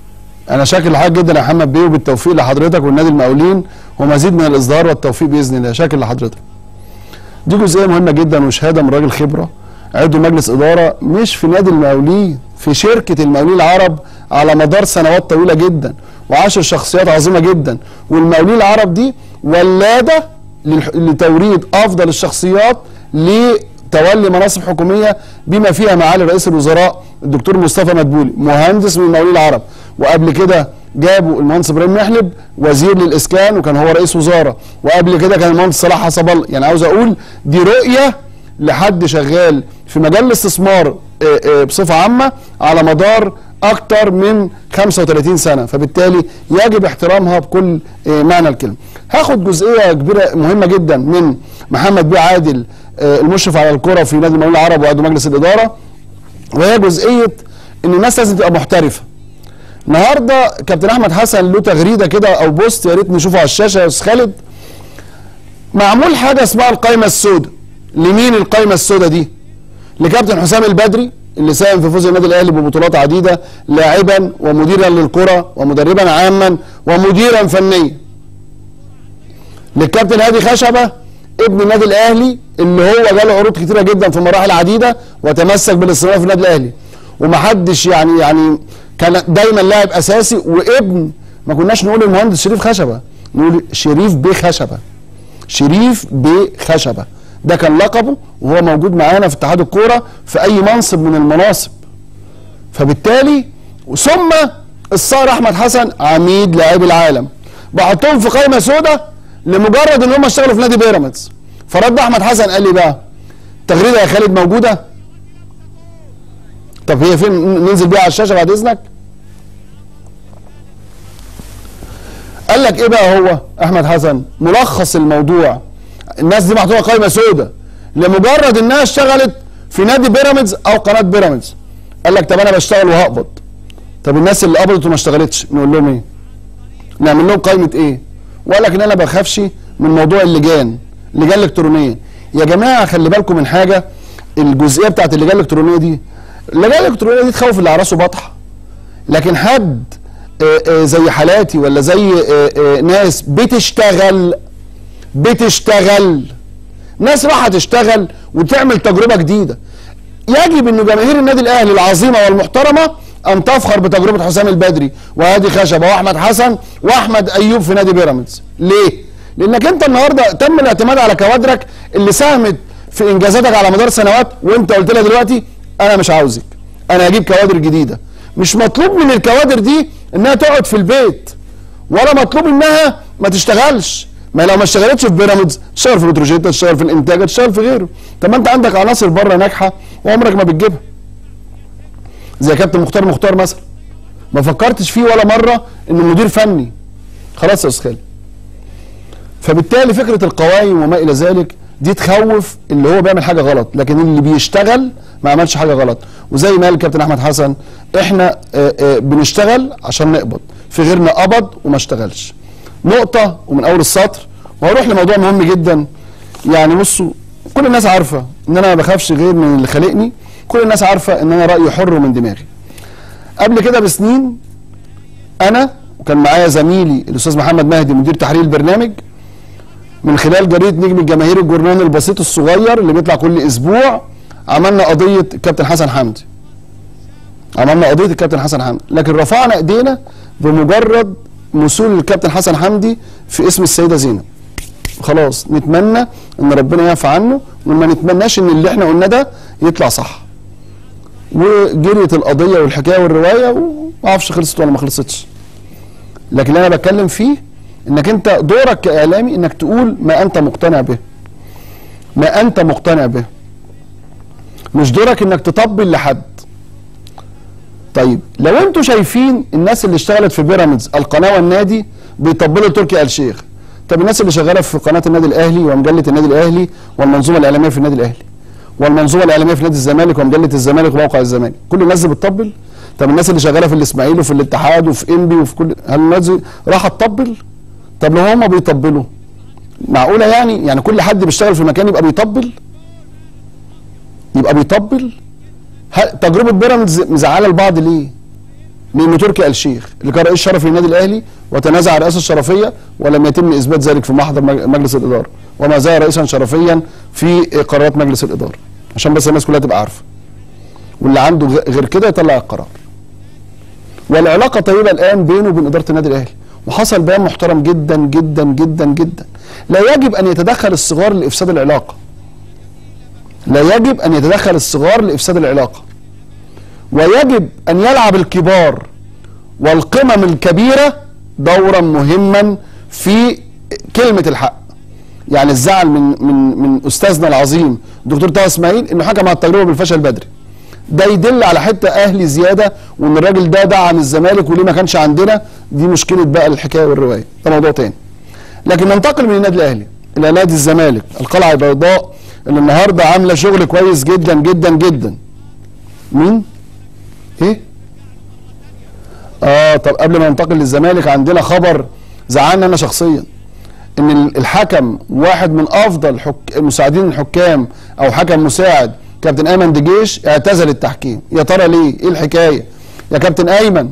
انا شاكر لحضرتك جدا يا محمد بيه وبالتوفيق لحضرتك والنادي المقاولين ومزيد من الاصدار والتوفيق باذن الله شاكر لحضرتك دي جزئيه مهمه جدا وشهاده من راجل خبره عضو مجلس اداره مش في نادي المقاولين في شركه المقاولين العرب على مدار سنوات طويله جدا وعاشر شخصيات عظيمه جدا والمقاولين العرب دي ولاده للح- لتوريد افضل الشخصيات لتولي مناصب حكوميه بما فيها معالي رئيس الوزراء الدكتور مصطفى مدبولي مهندس من المقاولين العرب وقبل كده جابوا المهندس ابراهيم محلب وزير للاسكان وكان هو رئيس وزاره وقبل كده كان المهندس صلاح حسب الله يعني عاوز اقول دي رؤيه لحد شغال في مجال الاستثمار آه، آه، بصفه عامه على مدار اكتر من 35 سنه فبالتالي يجب احترامها بكل آه، معنى الكلمه هاخد جزئيه كبيره مهمه جدا من محمد بيه عادل آه، المشرف على الكره في نادي المقاولين العرب وعضو مجلس الاداره وهي جزئيه ان الناس لازم تبقى محترفه النهارده كابتن احمد حسن له تغريده كده او بوست يا ريت نشوفه على الشاشه يا استاذ خالد معمول حاجه اسمها القايمه السوداء لمين القايمه السوداء دي لكابتن حسام البدري اللي ساهم في فوز النادي الاهلي ببطولات عديده لاعبا ومديرا للكره ومدربا عاما ومديرا فنيا للكابتن هادي خشبه ابن النادي الاهلي اللي هو جاله عروض كتيره جدا في مراحل عديده وتمسك بالاستمرار في النادي الاهلي ومحدش يعني يعني كان دايما لاعب اساسي وابن ما كناش نقول المهندس شريف خشبه نقول شريف بيه خشبه شريف بيه خشبه ده كان لقبه وهو موجود معانا في اتحاد الكوره في اي منصب من المناصب فبالتالي ثم الصقر احمد حسن عميد لاعبي العالم بحطهم في قائمه سوداء لمجرد ان هم اشتغلوا في نادي بيراميدز فرد احمد حسن قال لي بقى التغريده يا خالد موجوده طب هي فين ننزل بيها على الشاشه بعد اذنك قال لك ايه بقى هو احمد حسن ملخص الموضوع الناس دي محطوطه قائمه سوداء لمجرد انها اشتغلت في نادي بيراميدز او قناه بيراميدز قال لك طب انا بشتغل وهقبض طب الناس اللي قبضت وما اشتغلتش نقول لهم ايه نعمل لهم قائمه ايه وقال لك ان انا بخافش من موضوع اللجان اللجان الالكترونيه يا جماعه خلي بالكم من حاجه الجزئيه بتاعت اللجان الالكترونيه دي اللجان الالكترونيه دي تخوف اللي على راسه بطحه لكن حد آه، آه، زي حالاتي ولا زي آه، آه، ناس بتشتغل بتشتغل ناس راح تشتغل وتعمل تجربه جديده يجب ان جماهير النادي الاهلي العظيمه والمحترمه ان تفخر بتجربه حسام البدري وهادي خشبه واحمد حسن واحمد ايوب في نادي بيراميدز ليه لانك انت النهارده تم الاعتماد على كوادرك اللي ساهمت في انجازاتك على مدار سنوات وانت قلت لها دلوقتي انا مش عاوزك انا هجيب كوادر جديده مش مطلوب من الكوادر دي انها تقعد في البيت ولا مطلوب انها ما تشتغلش ما لو ما اشتغلتش في بيراميدز تشتغل في بتروجيت تشتغل في الانتاج تشتغل في غيره طب ما انت عندك عناصر بره ناجحه وعمرك ما بتجيبها زي كابتن مختار مختار مثلا ما فكرتش فيه ولا مره انه مدير فني خلاص يا استاذ خالد فبالتالي فكره القوائم وما الى ذلك دي تخوف اللي هو بيعمل حاجه غلط لكن اللي بيشتغل ما عملش حاجه غلط وزي ما قال الكابتن احمد حسن احنا آه، آه، بنشتغل عشان نقبض في غيرنا قبض وما اشتغلش نقطه ومن اول السطر وهروح لموضوع مهم جدا يعني بصوا كل الناس عارفه ان انا ما بخافش غير من اللي خلقني كل الناس عارفه ان انا رايي حر ومن دماغي قبل كده بسنين انا وكان معايا زميلي الاستاذ محمد مهدي مدير تحرير البرنامج من خلال جريده نجم الجماهير الجورنال البسيط الصغير اللي بيطلع كل اسبوع عملنا قضيه الكابتن حسن حمدي عملنا قضيه الكابتن حسن حمدي لكن رفعنا ايدينا بمجرد وصول الكابتن حسن حمدي في اسم السيده زينب خلاص نتمنى ان ربنا يعفى عنه وما نتمناش ان اللي احنا قلناه ده يطلع صح وجريت القضيه والحكايه والروايه وما اعرفش خلصت ولا ما خلصتش لكن اللي انا بتكلم فيه انك انت دورك كاعلامي انك تقول ما انت مقتنع به ما انت مقتنع به مش دورك انك تطبل لحد طيب لو انتوا شايفين الناس اللي اشتغلت في بيراميدز القناه والنادي بيطبلوا تركي آل الشيخ طب الناس اللي شغاله في قناه النادي الاهلي ومجله النادي الاهلي والمنظومه الاعلاميه في النادي الاهلي والمنظومه الاعلاميه في نادي الزمالك ومجله الزمالك وموقع الزمالك كل الناس دي بتطبل طب الناس اللي شغاله في الاسماعيلي وفي الاتحاد وفي انبي وفي كل هل الناس دي راحت تطبل طب لو هم بيطبلوا معقوله يعني يعني كل حد بيشتغل في مكان يبقى بيطبل يبقى بيطبل هل- تجربه بيراميدز مزعله البعض ليه لان تركي آل الشيخ اللي كان رئيس شرفي للنادي الاهلي وتنازع الرئاسه الشرفيه ولم يتم اثبات ذلك في محضر مج- مجلس الاداره وما زال رئيسا شرفيا في قرارات مجلس الاداره عشان بس الناس كلها تبقى عارفه واللي عنده غ- غير كده يطلع القرار والعلاقه طيبه الان بينه وبين اداره النادي الاهلي وحصل بيان محترم جدا جدا جدا جدا لا يجب ان يتدخل الصغار لافساد العلاقه لا يجب ان يتدخل الصغار لافساد العلاقه ويجب ان يلعب الكبار والقمم الكبيره دورا مهما في كلمه الحق يعني الزعل من من من استاذنا العظيم الدكتور طه اسماعيل انه حكم على التجربه بالفشل البدري ده يدل على حته اهلي زياده وان الراجل ده دعم الزمالك وليه ما كانش عندنا دي مشكله بقى الحكايه والروايه ده موضوع تاني لكن ننتقل من النادي الاهلي الى نادي الزمالك القلعه البيضاء اللي النهارده عامله شغل كويس جدا جدا جدا مين ايه اه طب قبل ما ننتقل للزمالك عندنا خبر زعلني انا شخصيا ان ال- الحكم واحد من افضل حك... مساعدين الحكام او حكم مساعد كابتن ايمن دجيش اعتزل التحكيم يا ترى ليه ايه الحكايه يا كابتن ايمن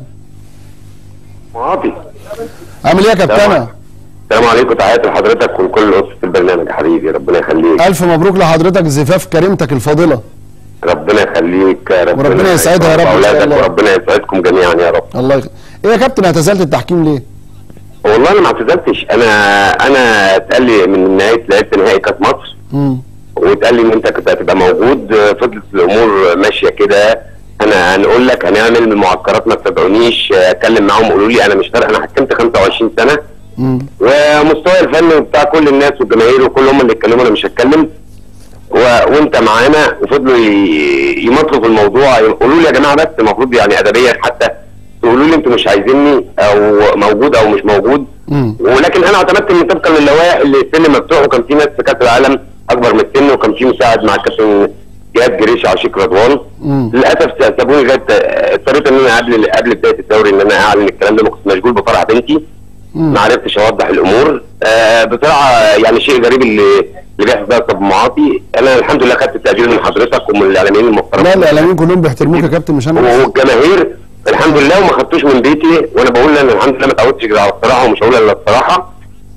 معاطي عامل ايه يا كابتنه السلام عليكم تحياتي لحضرتك ولكل اسره البرنامج يا حبيبي ربنا يخليك الف مبروك لحضرتك زفاف كريمتك الفاضله ربنا يخليك ربنا وربنا يسعدها يا رب إن شاء اولادك الله. وربنا يسعدكم جميعا يا رب الله يخ... ايه يا كابتن اعتزلت التحكيم ليه والله انا ما اعتزلتش انا انا اتقال لي من نهايه لعبت نهائي كاس مصر امم واتقال لي ان انت كنت هتبقى موجود فضلت الامور ماشيه كده انا هنقول لك هنعمل معسكرات ما تتابعونيش اتكلم معاهم قولوا لي انا مش فارق انا حكمت 25 سنه امم ومستوى الفني بتاع كل الناس والجماهير وكل هم اللي اتكلموا انا مش هتكلم و... وانت معانا وفضلوا ي... يمطلوا في الموضوع يقولوا لي يا جماعه بس المفروض يعني ادبيا حتى تقولوا لي انتوا مش عايزيني او موجود او مش موجود مم. ولكن انا اعتمدت ان طبقا للوائح اللي السن مفتوح وكان في ناس في كاس العالم اكبر من السن وكان في مساعد مع الكابتن جهاد جريش عشيق رضوان مم. للاسف سابوني لغايه اضطريت ان انا قبل قبل بدايه الدوري ان انا اعلن الكلام ده ما كنت مشغول بفرح بنتي مم. ما عرفتش اوضح الامور آه بصراحه يعني شيء غريب اللي اللي بيحصل ده يا استاذ معاطي انا الحمد لله خدت التقدير من حضرتك ومن الاعلاميين لا المحترمين الاعلاميين كلهم بيحترموك يا كابتن مش انا بس. والجماهير الحمد لله وما خدتوش من بيتي وانا بقول ان الحمد لله ما اتعودتش غير على الصراحه ومش هقول الا الصراحه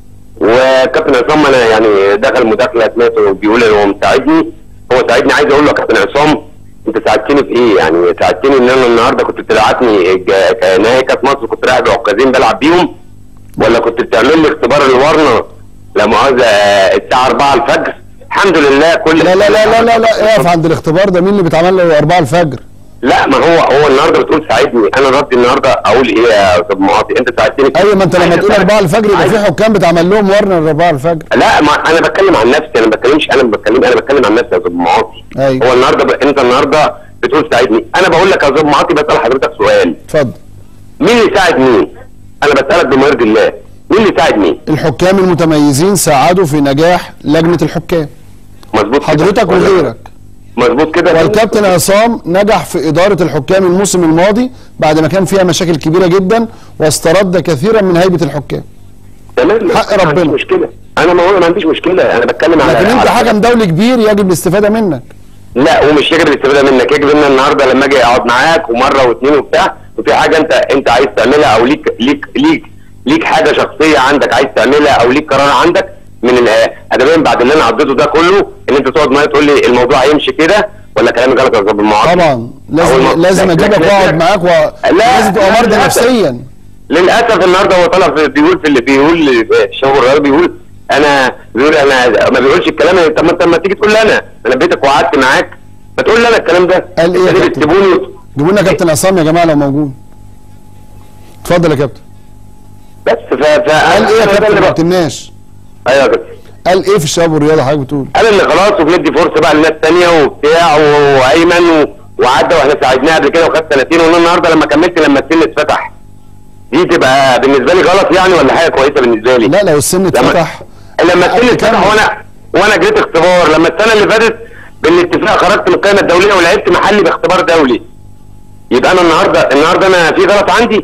وكابتن عصام انا يعني دخل مداخله سمعته بيقول ان هو مساعدني هو ساعدني عايز اقول له يا كابتن عصام انت ساعدتني في ايه يعني ساعدتني ان انا النهارده كنت بتبعتني ج- نهائي كاس مصر كنت رايح بعكازين بلعب بيهم ولا كنت بتعمل لي اختبار الورنه لا مؤاخذه آه، الساعه 4 الفجر الحمد لله كل لا لا لا لا لا لا اقف عند الاختبار ده مين اللي بيتعمل له 4 الفجر لا ما هو هو النهارده بتقول ساعدني انا ردي النهارده اقول ايه يا استاذ معاطي انت ساعدتني في- ايوه ما انت لما عايز تقول أساعد- 4 الفجر يبقى عايز- في حكام بتعمل لهم ورنر 4 الفجر لا ما انا بتكلم عن نفسي انا ما بتكلمش انا ما بتكلم انا بتكلم عن نفسي يا استاذ معاطي أيوة. هو النهارده ب... انت النهارده بتقول ساعدني انا بقول لك يا استاذ معاطي بسال حضرتك سؤال اتفضل مين اللي ساعد مين؟ انا بسالك بما يرضي الله مين اللي ساعد مين؟ الحكام المتميزين ساعدوا في نجاح لجنه الحكام مظبوط كده؟ حضرتك ولا- وغيرك مظبوط كده والكابتن عصام نجح في إدارة الحكام الموسم الماضي بعد ما كان فيها مشاكل كبيرة جدا واسترد كثيرا من هيبة الحكام تمام حق ما ربنا. عنديش مشكله انا ما ما عنديش مشكله انا بتكلم على لكن انت على- حكم دولي كبير يجب الاستفادة منك لا ومش يجب الاستفاده منك يجب ان النهارده لما اجي اقعد معاك ومره واثنين وبتاع وفي حاجه انت انت عايز تعملها او ليك ليك ليك ليك حاجه شخصيه عندك عايز تعملها او ليك قرار عندك من ال- ادبيا بعد اللي انا عديته ده كله ان انت تقعد معايا تقول لي الموضوع هيمشي كده ولا كلامي غلط يا استاذ المعاطي طبعا أول لازم ما- لازم لكن- اجيبك لكن- واقعد معاك ولازم تبقى لا، مرضي للأسف. نفسيا للاسف النهارده هو طلع في بيقول في اللي بيقول في الشباب الرياضي بيقول انا بيقول انا ما بيقولش الكلام طب ما انت لما تيجي تقول لي انا انا بيتك وقعدت معاك ما تقول لي انا الكلام ده قال إيه يا انت ليه كابتن؟ بتسيبوني جيبوا لنا كابتن عصام يا جماعة لو موجود اتفضل يا كابتن بس ف ف قال ايه يا أنا ده كابتن اللي ما بق- قلتلناش ايوه يا كابتن قال ايه في الشباب والرياضة حضرتك بتقول قال ان خلاص وبندي فرصه بقى لناس ثانيه وبتاع و- وايمن و... وعدى واحنا ساعدناه قبل كده وخد سنتين وانا النهارده لما كملت لما السن اتفتح دي تبقى بالنسبه لي غلط يعني ولا حاجه كويسه بالنسبه لي لا لو السن اتفتح لما السن لا، اتفتح كمل. وانا وانا جريت اختبار لما السنه اللي فاتت بالاتفاق خرجت من القائمه الدوليه ولعبت محلي باختبار دولي يبقى انا النهارده النهارده انا في غلط عندي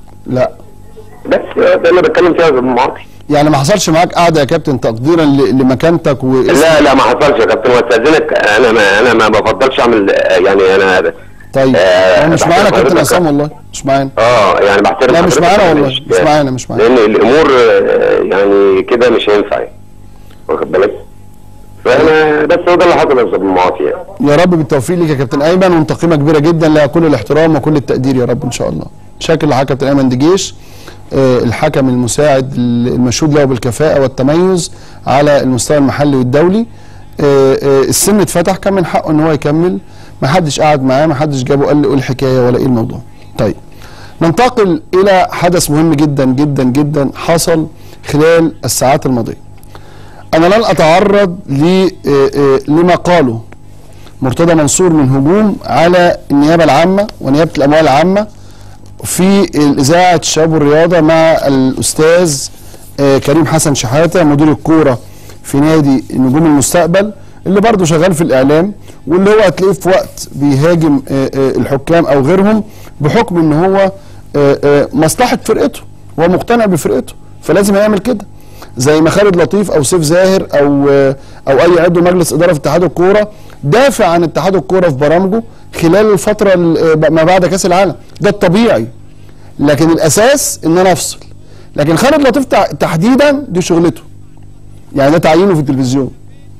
لا بس ده اللي بتكلم فيها يا أستاذ معاطي يعني ما حصلش معاك قعدة يا كابتن تقديرا ل- لمكانتك واسمك لا لا ما حصلش يا كابتن واستاذنك انا ما انا ما بفضلش اعمل يعني انا طيب. طيب آه، هو مش بحترم معانا كابتن حضرتك. عصام والله مش معانا اه يعني بحترم لا مش حضرتك معانا يعني والله مش معانا مش معانا لان الامور آه، يعني كده مش هينفع يعني. واخد بالك فانا بس هو ده اللي حصل يا استاذ معاطي يعني يا رب بالتوفيق ليك يا كابتن ايمن وانت قيمه كبيره جدا لها كل الاحترام وكل التقدير يا رب ان شاء الله شاكر لحضرتك كابتن ايمن دجيش آه، الحكم المساعد المشهود له بالكفاءه والتميز على المستوى المحلي والدولي آه، آه، السن اتفتح كان من حقه ان هو يكمل ما حدش قعد معاه ما حدش جابه قال له ايه الحكايه ولا ايه الموضوع طيب ننتقل الى حدث مهم جدا جدا جدا حصل خلال الساعات الماضيه انا لن اتعرض ل- آه، آه، لما قاله مرتضى منصور من هجوم على النيابه العامه ونيابه الاموال العامه في اذاعه الشباب والرياضه مع الاستاذ آه، كريم حسن شحاته مدير الكوره في نادي نجوم المستقبل اللي برضه شغال في الاعلام واللي هو هتلاقيه في وقت بيهاجم آه، آه، الحكام او غيرهم بحكم ان هو آه، آه، مصلحه فرقته هو مقتنع بفرقته فلازم يعمل كده زي ما خالد لطيف او سيف زاهر او او اي عضو مجلس اداره في اتحاد الكوره دافع عن اتحاد الكوره في برامجه خلال الفتره ال- ما بعد كاس العالم ده الطبيعي لكن الاساس ان انا افصل لكن خالد لطيف تع- تحديدا دي شغلته يعني ده تعيينه في التلفزيون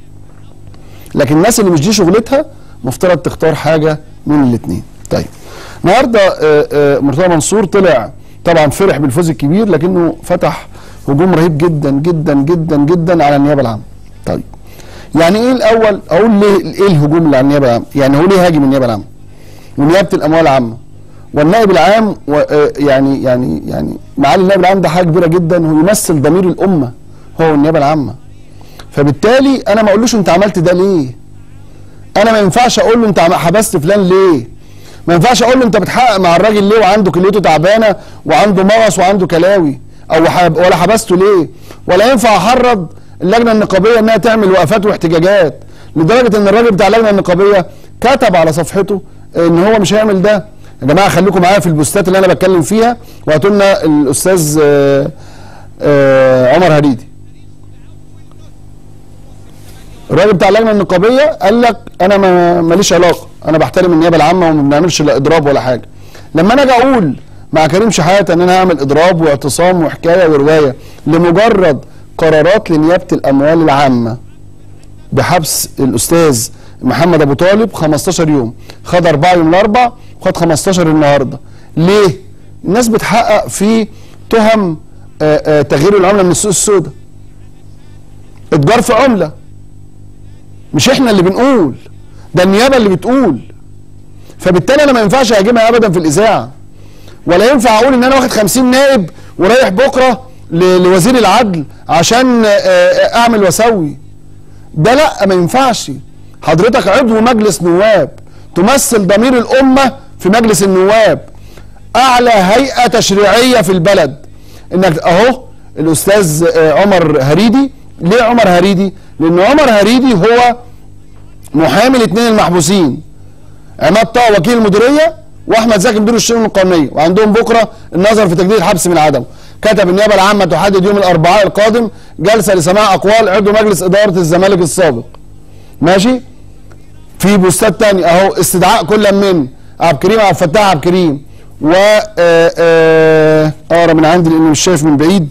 لكن الناس اللي مش دي شغلتها مفترض تختار حاجه من الاثنين طيب النهارده آه، آه، مرتضى منصور طلع طبعا فرح بالفوز الكبير لكنه فتح هجوم رهيب جدا جدا جدا جدا على النيابه العامه طيب يعني ايه الاول اقول ليه ايه الهجوم اللي على النيابه العامه يعني هو ليه هاجم النيابه العامه ونيابه الاموال العامه والنائب العام و آه، يعني يعني يعني معالي النائب العام ده حاجه كبيره جدا هو يمثل ضمير الامه هو النيابه العامه فبالتالي انا ما اقولوش انت عملت ده ليه انا ما ينفعش اقول له انت عم- حبست فلان ليه ما ينفعش اقول له انت بتحقق مع الراجل ليه وعنده كليته تعبانه وعنده مغص وعنده كلاوي او حب ولا حبسته ليه ولا ينفع احرض اللجنه النقابيه انها تعمل وقفات واحتجاجات لدرجه ان الراجل بتاع اللجنه النقابيه كتب على صفحته ان هو مش هيعمل ده يا جماعه خليكم معايا في البوستات اللي انا بتكلم فيها وهاتوا لنا الاستاذ آه، آه، عمر هريدي الراجل بتاع اللجنه النقابيه قال لك انا ما ماليش علاقه انا بحترم النيابه العامه وما بنعملش لا اضراب ولا حاجه لما انا اجي اقول مع كريم شحاته ان انا هعمل اضراب واعتصام وحكايه وروايه لمجرد قرارات لنيابه الاموال العامه بحبس الاستاذ محمد ابو طالب 15 يوم خد اربعه يوم الاربع وخد 15 النهارده ليه الناس بتحقق في تهم آه، آه، تغيير العمله من السوق السوداء اتجار في عمله مش احنا اللي بنقول ده النيابه اللي بتقول فبالتالي انا ما ينفعش اهاجمها ابدا في الاذاعه ولا ينفع اقول ان انا واخد 50 نائب ورايح بكره ل- لوزير العدل عشان آه، آه، اعمل واسوي ده لا ما ينفعش حضرتك عضو مجلس نواب تمثل ضمير الامه في مجلس النواب اعلى هيئه تشريعيه في البلد انك اهو الاستاذ آه، عمر هريدي ليه عمر هريدي لان عمر هريدي هو محامي الاثنين المحبوسين عماد طه وكيل المديريه واحمد زكي مدير الشؤون القانونيه وعندهم بكره النظر في تجديد الحبس من عدمه كتب النيابه العامه تحدد يوم الاربعاء القادم جلسه لسماع اقوال عضو مجلس اداره الزمالك السابق ماشي في بوستات تاني اهو استدعاء كل من عبد الكريم عبد الفتاح عبد الكريم و آه، آه، اقرا من عندي لاني مش شايف من بعيد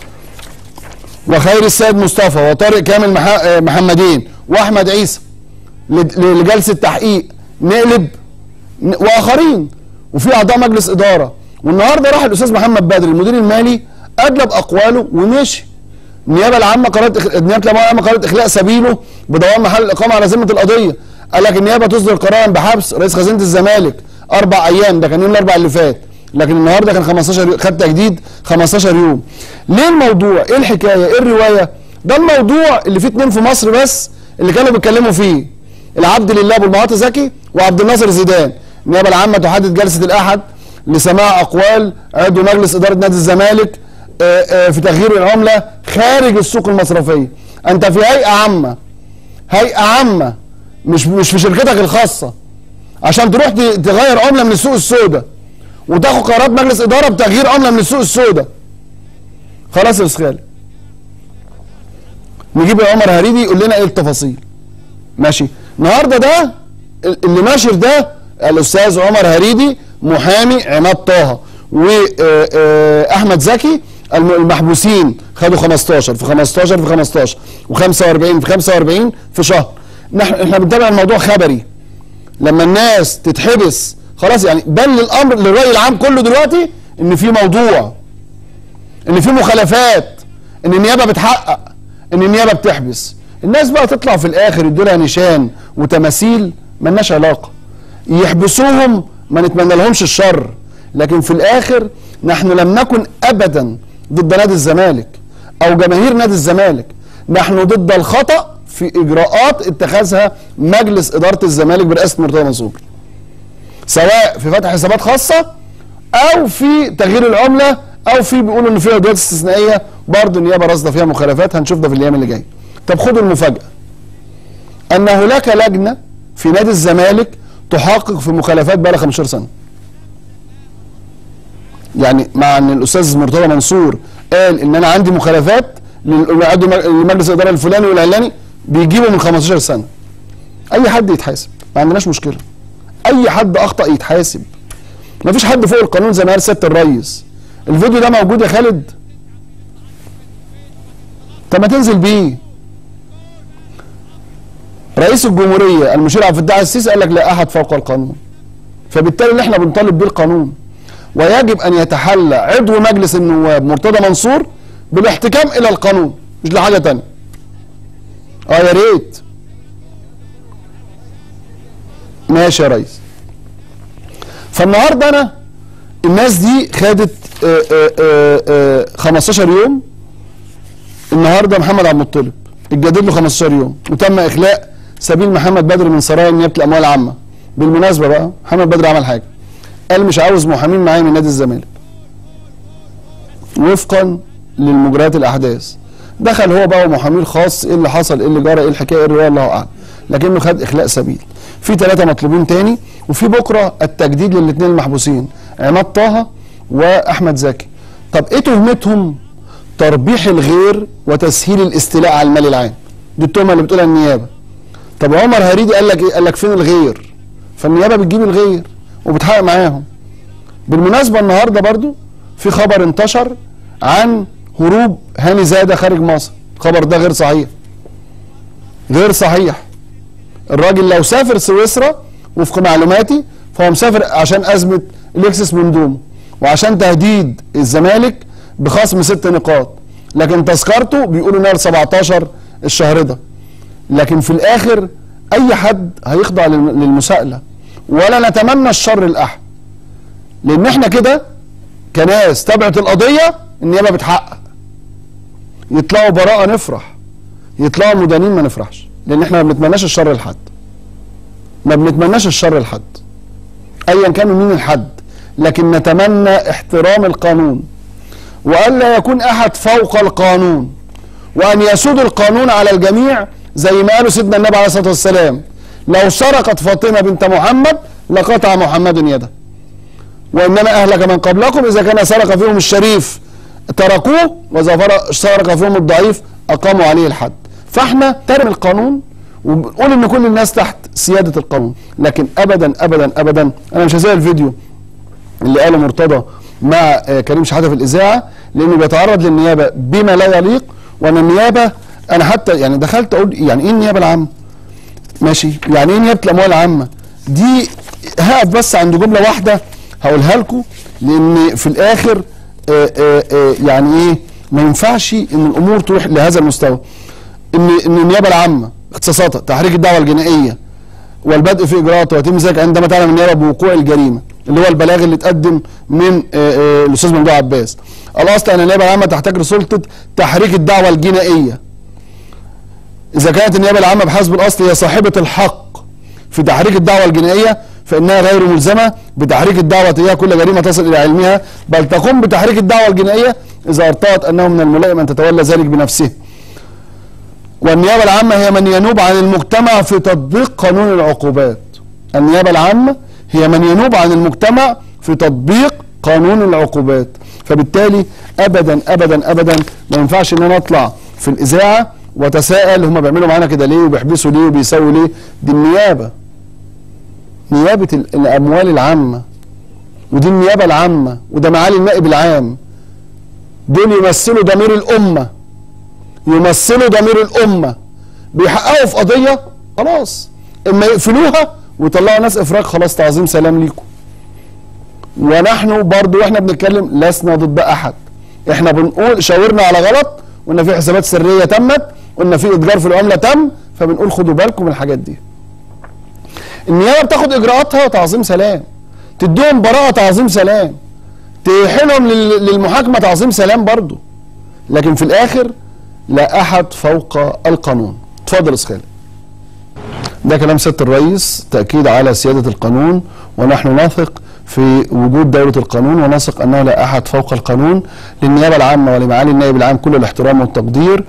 وخير السيد مصطفى وطارق كامل مح- آه، محمدين واحمد عيسى لد- لجلسه تحقيق نقلب ن- واخرين وفي اعضاء مجلس اداره والنهارده راح الاستاذ محمد بدر المدير المالي ادلب اقواله ومشي النيابه العامه قررت إخ... النيابه العامه العامة قررت اخلاء سبيله بدوام محل الاقامه على ذمه القضيه قال لك النيابه تصدر قرارا بحبس رئيس خزينه الزمالك اربع ايام ده كان يوم الاربع اللي فات لكن النهارده كان 15 يو- خد تجديد 15 يوم ليه الموضوع ايه الحكايه ايه الروايه ده الموضوع اللي فيه اتنين في مصر بس اللي كانوا بيتكلموا فيه العبد لله ابو المعاطي زكي وعبد الناصر زيدان النيابه العامه تحدد جلسه الاحد لسماع اقوال عضو مجلس اداره نادي الزمالك آه، آه، في تغيير العمله خارج السوق المصرفيه انت في هيئه عامه هيئه عامه مش مش في شركتك الخاصه عشان تروح ت- تغير عمله من السوق السوداء وتاخد قرارات مجلس اداره بتغيير عمله من السوق السوداء خلاص يا استاذ خالد نجيب يا عمر هريدي يقول لنا ايه التفاصيل ماشي النهارده ده اللي ناشر ده الاستاذ عمر هريدي محامي عماد طه واحمد زكي الم- المحبوسين خدوا 15 في 15 في 15 و45 في 45 في شهر نحن احنا بنتابع الموضوع خبري لما الناس تتحبس خلاص يعني بان الامر للراي العام كله دلوقتي ان في موضوع ان في مخالفات ان النيابه بتحقق ان النيابه بتحبس الناس بقى تطلع في الاخر يدوا لها نشان وتماثيل ملناش علاقه يحبسوهم ما نتمنى لهمش الشر لكن في الاخر نحن لم نكن ابدا ضد نادي الزمالك او جماهير نادي الزمالك نحن ضد الخطا في اجراءات اتخذها مجلس اداره الزمالك برئاسه مرتضى منصور سواء في فتح حسابات خاصه او في تغيير العمله او في بيقولوا ان في عضويات استثنائيه برضه النيابه راصده فيها مخالفات هنشوف ده في الايام اللي جايه طب خدوا المفاجاه ان هناك لجنه في نادي الزمالك تحقق في مخالفات بقى لها 15 سنه يعني مع ان الاستاذ مرتضى منصور قال ان انا عندي مخالفات لل- عضو مج- لمجلس الاداره الفلاني والعلاني بيجيبوا من 15 سنه اي حد يتحاسب ما عندناش مشكله اي حد اخطا يتحاسب ما فيش حد فوق القانون زي ما قال سياده الريس الفيديو ده موجود يا خالد طب ما تنزل بيه رئيس الجمهوريه المشير عبد الفتاح السيسي قال لك لا احد فوق القانون فبالتالي اللي احنا بنطالب بيه القانون ويجب ان يتحلى عضو مجلس النواب مرتضى منصور بالاحتكام الى القانون مش لحاجه تانية اه يا ريت ماشي يا ريس فالنهارده انا الناس دي خدت آه، آه، آه، آه، 15 يوم النهارده محمد عبد المطلب اتجدد له 15 يوم وتم اخلاء سبيل محمد بدر من سرايا نيابه الاموال العامه بالمناسبه بقى محمد بدر عمل حاجه قال مش عاوز محامين معايا من نادي الزمالك وفقا للمجريات الاحداث دخل هو بقى ومحاميه الخاص ايه اللي حصل ايه اللي جرى ايه الحكايه ايه الروايه الله اعلم لكنه خد اخلاء سبيل في ثلاثه مطلوبين تاني وفي بكره التجديد للاثنين المحبوسين عماد طه واحمد زكي طب ايه تهمتهم تربيح الغير وتسهيل الاستيلاء على المال العام دي التهمه اللي بتقولها النيابه طب عمر هريدي قال لك ايه قال لك فين الغير فالنيابه بتجيب الغير وبتحقق معاهم بالمناسبه النهارده برضو في خبر انتشر عن هروب هاني زاده خارج مصر الخبر ده غير صحيح غير صحيح الراجل لو سافر سويسرا وفق معلوماتي فهو مسافر عشان ازمه لكسس مندومه وعشان تهديد الزمالك بخصم ست نقاط لكن تذكرته بيقولوا نار 17 الشهر ده لكن في الاخر اي حد هيخضع للم- للمساءله ولا نتمنى الشر لاحد لان احنا كده كناس تبعت القضيه النيابه بتحقق يطلعوا براءه نفرح يطلعوا مدانين ما نفرحش لان احنا ما بنتمناش الشر لحد ما بنتمناش الشر لحد ايا كان مين الحد لكن نتمنى احترام القانون والا يكون احد فوق القانون وان يسود القانون على الجميع زي ما قالوا سيدنا النبي عليه الصلاه والسلام لو سرقت فاطمه بنت محمد لقطع محمد يده وانما اهلك من قبلكم اذا كان سرق فيهم الشريف تركوه واذا فر- سرق فيهم الضعيف اقاموا عليه الحد فاحنا ترم القانون وبنقول ان كل الناس تحت سياده القانون لكن ابدا ابدا ابدا انا مش هزي الفيديو اللي قاله مرتضى مع آه، كريم شحاته في الاذاعه لانه بيتعرض للنيابه بما لا يليق وان النيابه انا حتى يعني دخلت اقول يعني ايه النيابه العامه؟ ماشي يعني ايه نيابه الاموال العامه؟ دي هقف بس عند جمله واحده هقولها لكم لان في الاخر آآ آآ يعني ايه ما ينفعش ان الامور تروح لهذا المستوى ان ان النيابه العامه اختصاصاتها تحريك الدعوه الجنائيه والبدء في اجراءاته ويتم ذلك عندما تعلم النيابه بوقوع الجريمه اللي هو البلاغ اللي اتقدم من آه، آه، الاستاذ ممدوح عباس الاصل ان النيابه العامه تحتاج لسلطه تحريك الدعوه الجنائيه اذا كانت النيابه العامه بحسب الاصل هي صاحبه الحق في تحريك الدعوه الجنائيه فانها غير ملزمه بتحريك الدعوه تجاه كل جريمه تصل الى علمها بل تقوم بتحريك الدعوه الجنائيه اذا ارتأت انه من الملائم ان تتولى ذلك بنفسه والنيابة العامة هي من ينوب عن المجتمع في تطبيق قانون العقوبات النيابة العامة هي من ينوب عن المجتمع في تطبيق قانون العقوبات فبالتالي ابدا ابدا ابدا ما ينفعش ان انا اطلع في الاذاعه واتساءل هم بيعملوا معانا كده ليه وبيحبسوا ليه وبيسووا ليه دي النيابه نيابه ال- الاموال العامه ودي النيابه العامه وده معالي النائب العام دول يمثلوا ضمير الامه يمثلوا ضمير الامه بيحققوا في قضيه خلاص اما يقفلوها ويطلعوا ناس افراج خلاص تعظيم سلام ليكم ونحن برضو واحنا بنتكلم لسنا ضد احد احنا بنقول شاورنا على غلط قلنا في حسابات سريه تمت قلنا في اتجار في العمله تم فبنقول خدوا بالكم من الحاجات دي النيابه بتاخد اجراءاتها تعظيم سلام تديهم براءه تعظيم سلام تحيلهم لل- للمحاكمه تعظيم سلام برضو لكن في الاخر لا احد فوق القانون اتفضل يا أستاذ خالد ده كلام سياده الرئيس تاكيد على سياده القانون ونحن نثق في وجود دولة القانون ونثق أنه لا أحد فوق القانون للنيابة العامة ولمعالي النائب العام كل الاحترام والتقدير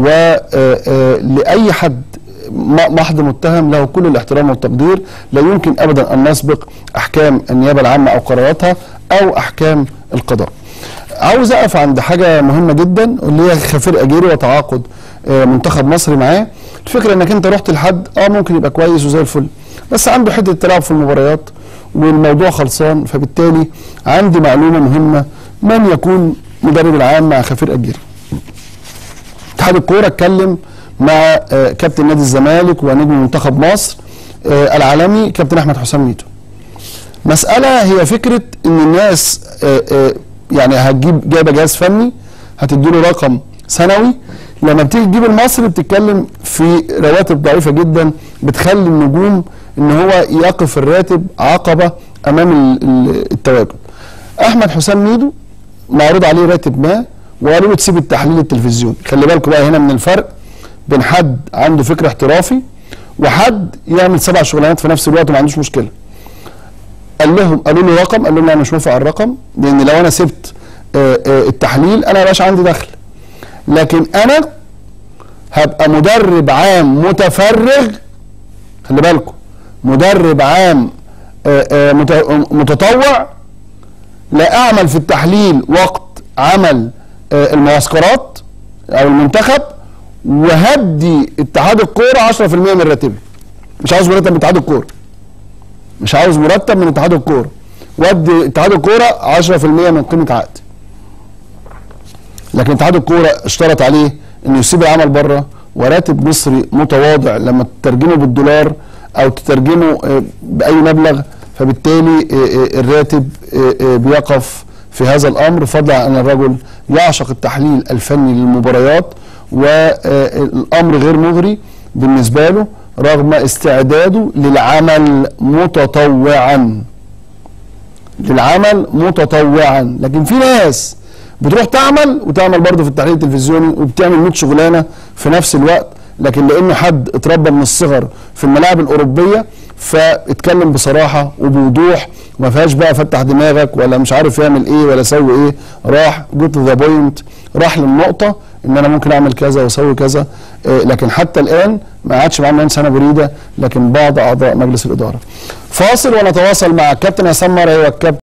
ولأي حد م- محض متهم له كل الاحترام والتقدير لا يمكن أبدا أن نسبق أحكام النيابة العامة أو قراراتها أو أحكام القضاء عاوز أقف عند حاجة مهمة جدا اللي هي خفير أجيري وتعاقد آه، منتخب مصر معاه الفكرة انك انت رحت لحد اه ممكن يبقى كويس وزي الفل بس عنده حته تلعب في المباريات والموضوع خلصان فبالتالي عندي معلومه مهمه من يكون مدرب العام مع خفير اجيري اتحاد الكوره اتكلم مع آه، كابتن نادي الزمالك ونجم منتخب مصر آه، العالمي كابتن احمد حسام ميدو مساله هي فكره ان الناس آه، آه، يعني هتجيب جايبه جهاز فني هتديله رقم سنوي لما بتيجي تجيب المصري بتتكلم في رواتب ضعيفه جدا بتخلي النجوم ان هو يقف الراتب عقبه امام ال- ال- التواجد احمد حسام ميدو معروض عليه راتب ما وقالوا له تسيب التحليل التلفزيوني خلي بالكم بقى هنا من الفرق بين حد عنده فكر احترافي وحد يعمل سبع شغلانات في نفس الوقت وما عندوش مشكله قال لهم قالوا له رقم قال لهم لا انا مش موافق على الرقم لان لو انا سبت آه، آه، التحليل انا مبقاش عندي دخل لكن انا هبقى مدرب عام متفرغ خلي بالكم مدرب عام آه، آه، مت- متطوع لا اعمل في التحليل وقت عمل آه، المعسكرات او المنتخب وهدي اتحاد الكوره 10% من راتبي مش عاوز مرتب من اتحاد الكوره مش عاوز مرتب من اتحاد الكوره ودي اتحاد الكوره 10% من قيمه عقدي لكن اتحاد الكوره اشترط عليه انه يسيب العمل بره وراتب مصري متواضع لما تترجمه بالدولار او تترجمه آه، باي مبلغ فبالتالي آه، آه، الراتب آه، آه، بيقف في هذا الامر فضلا عن ان الرجل يعشق التحليل الفني للمباريات والامر غير مغري بالنسبه له رغم استعداده للعمل متطوعا للعمل متطوعا لكن في ناس بتروح تعمل وتعمل برضه في التحليل التلفزيوني وبتعمل 100 شغلانه في نفس الوقت لكن لانه حد اتربى من الصغر في الملاعب الاوروبيه فاتكلم بصراحه وبوضوح وما فيهاش بقى فتح دماغك ولا مش عارف يعمل ايه ولا سوي ايه راح جيت ذا بوينت راح للنقطه ان انا ممكن اعمل كذا واسوي كذا آه، لكن حتى الان ما عادش معاه مهندس هنا بريده لكن بعض اعضاء مجلس الاداره فاصل ونتواصل مع الكابتن عصام مرعي والكابتن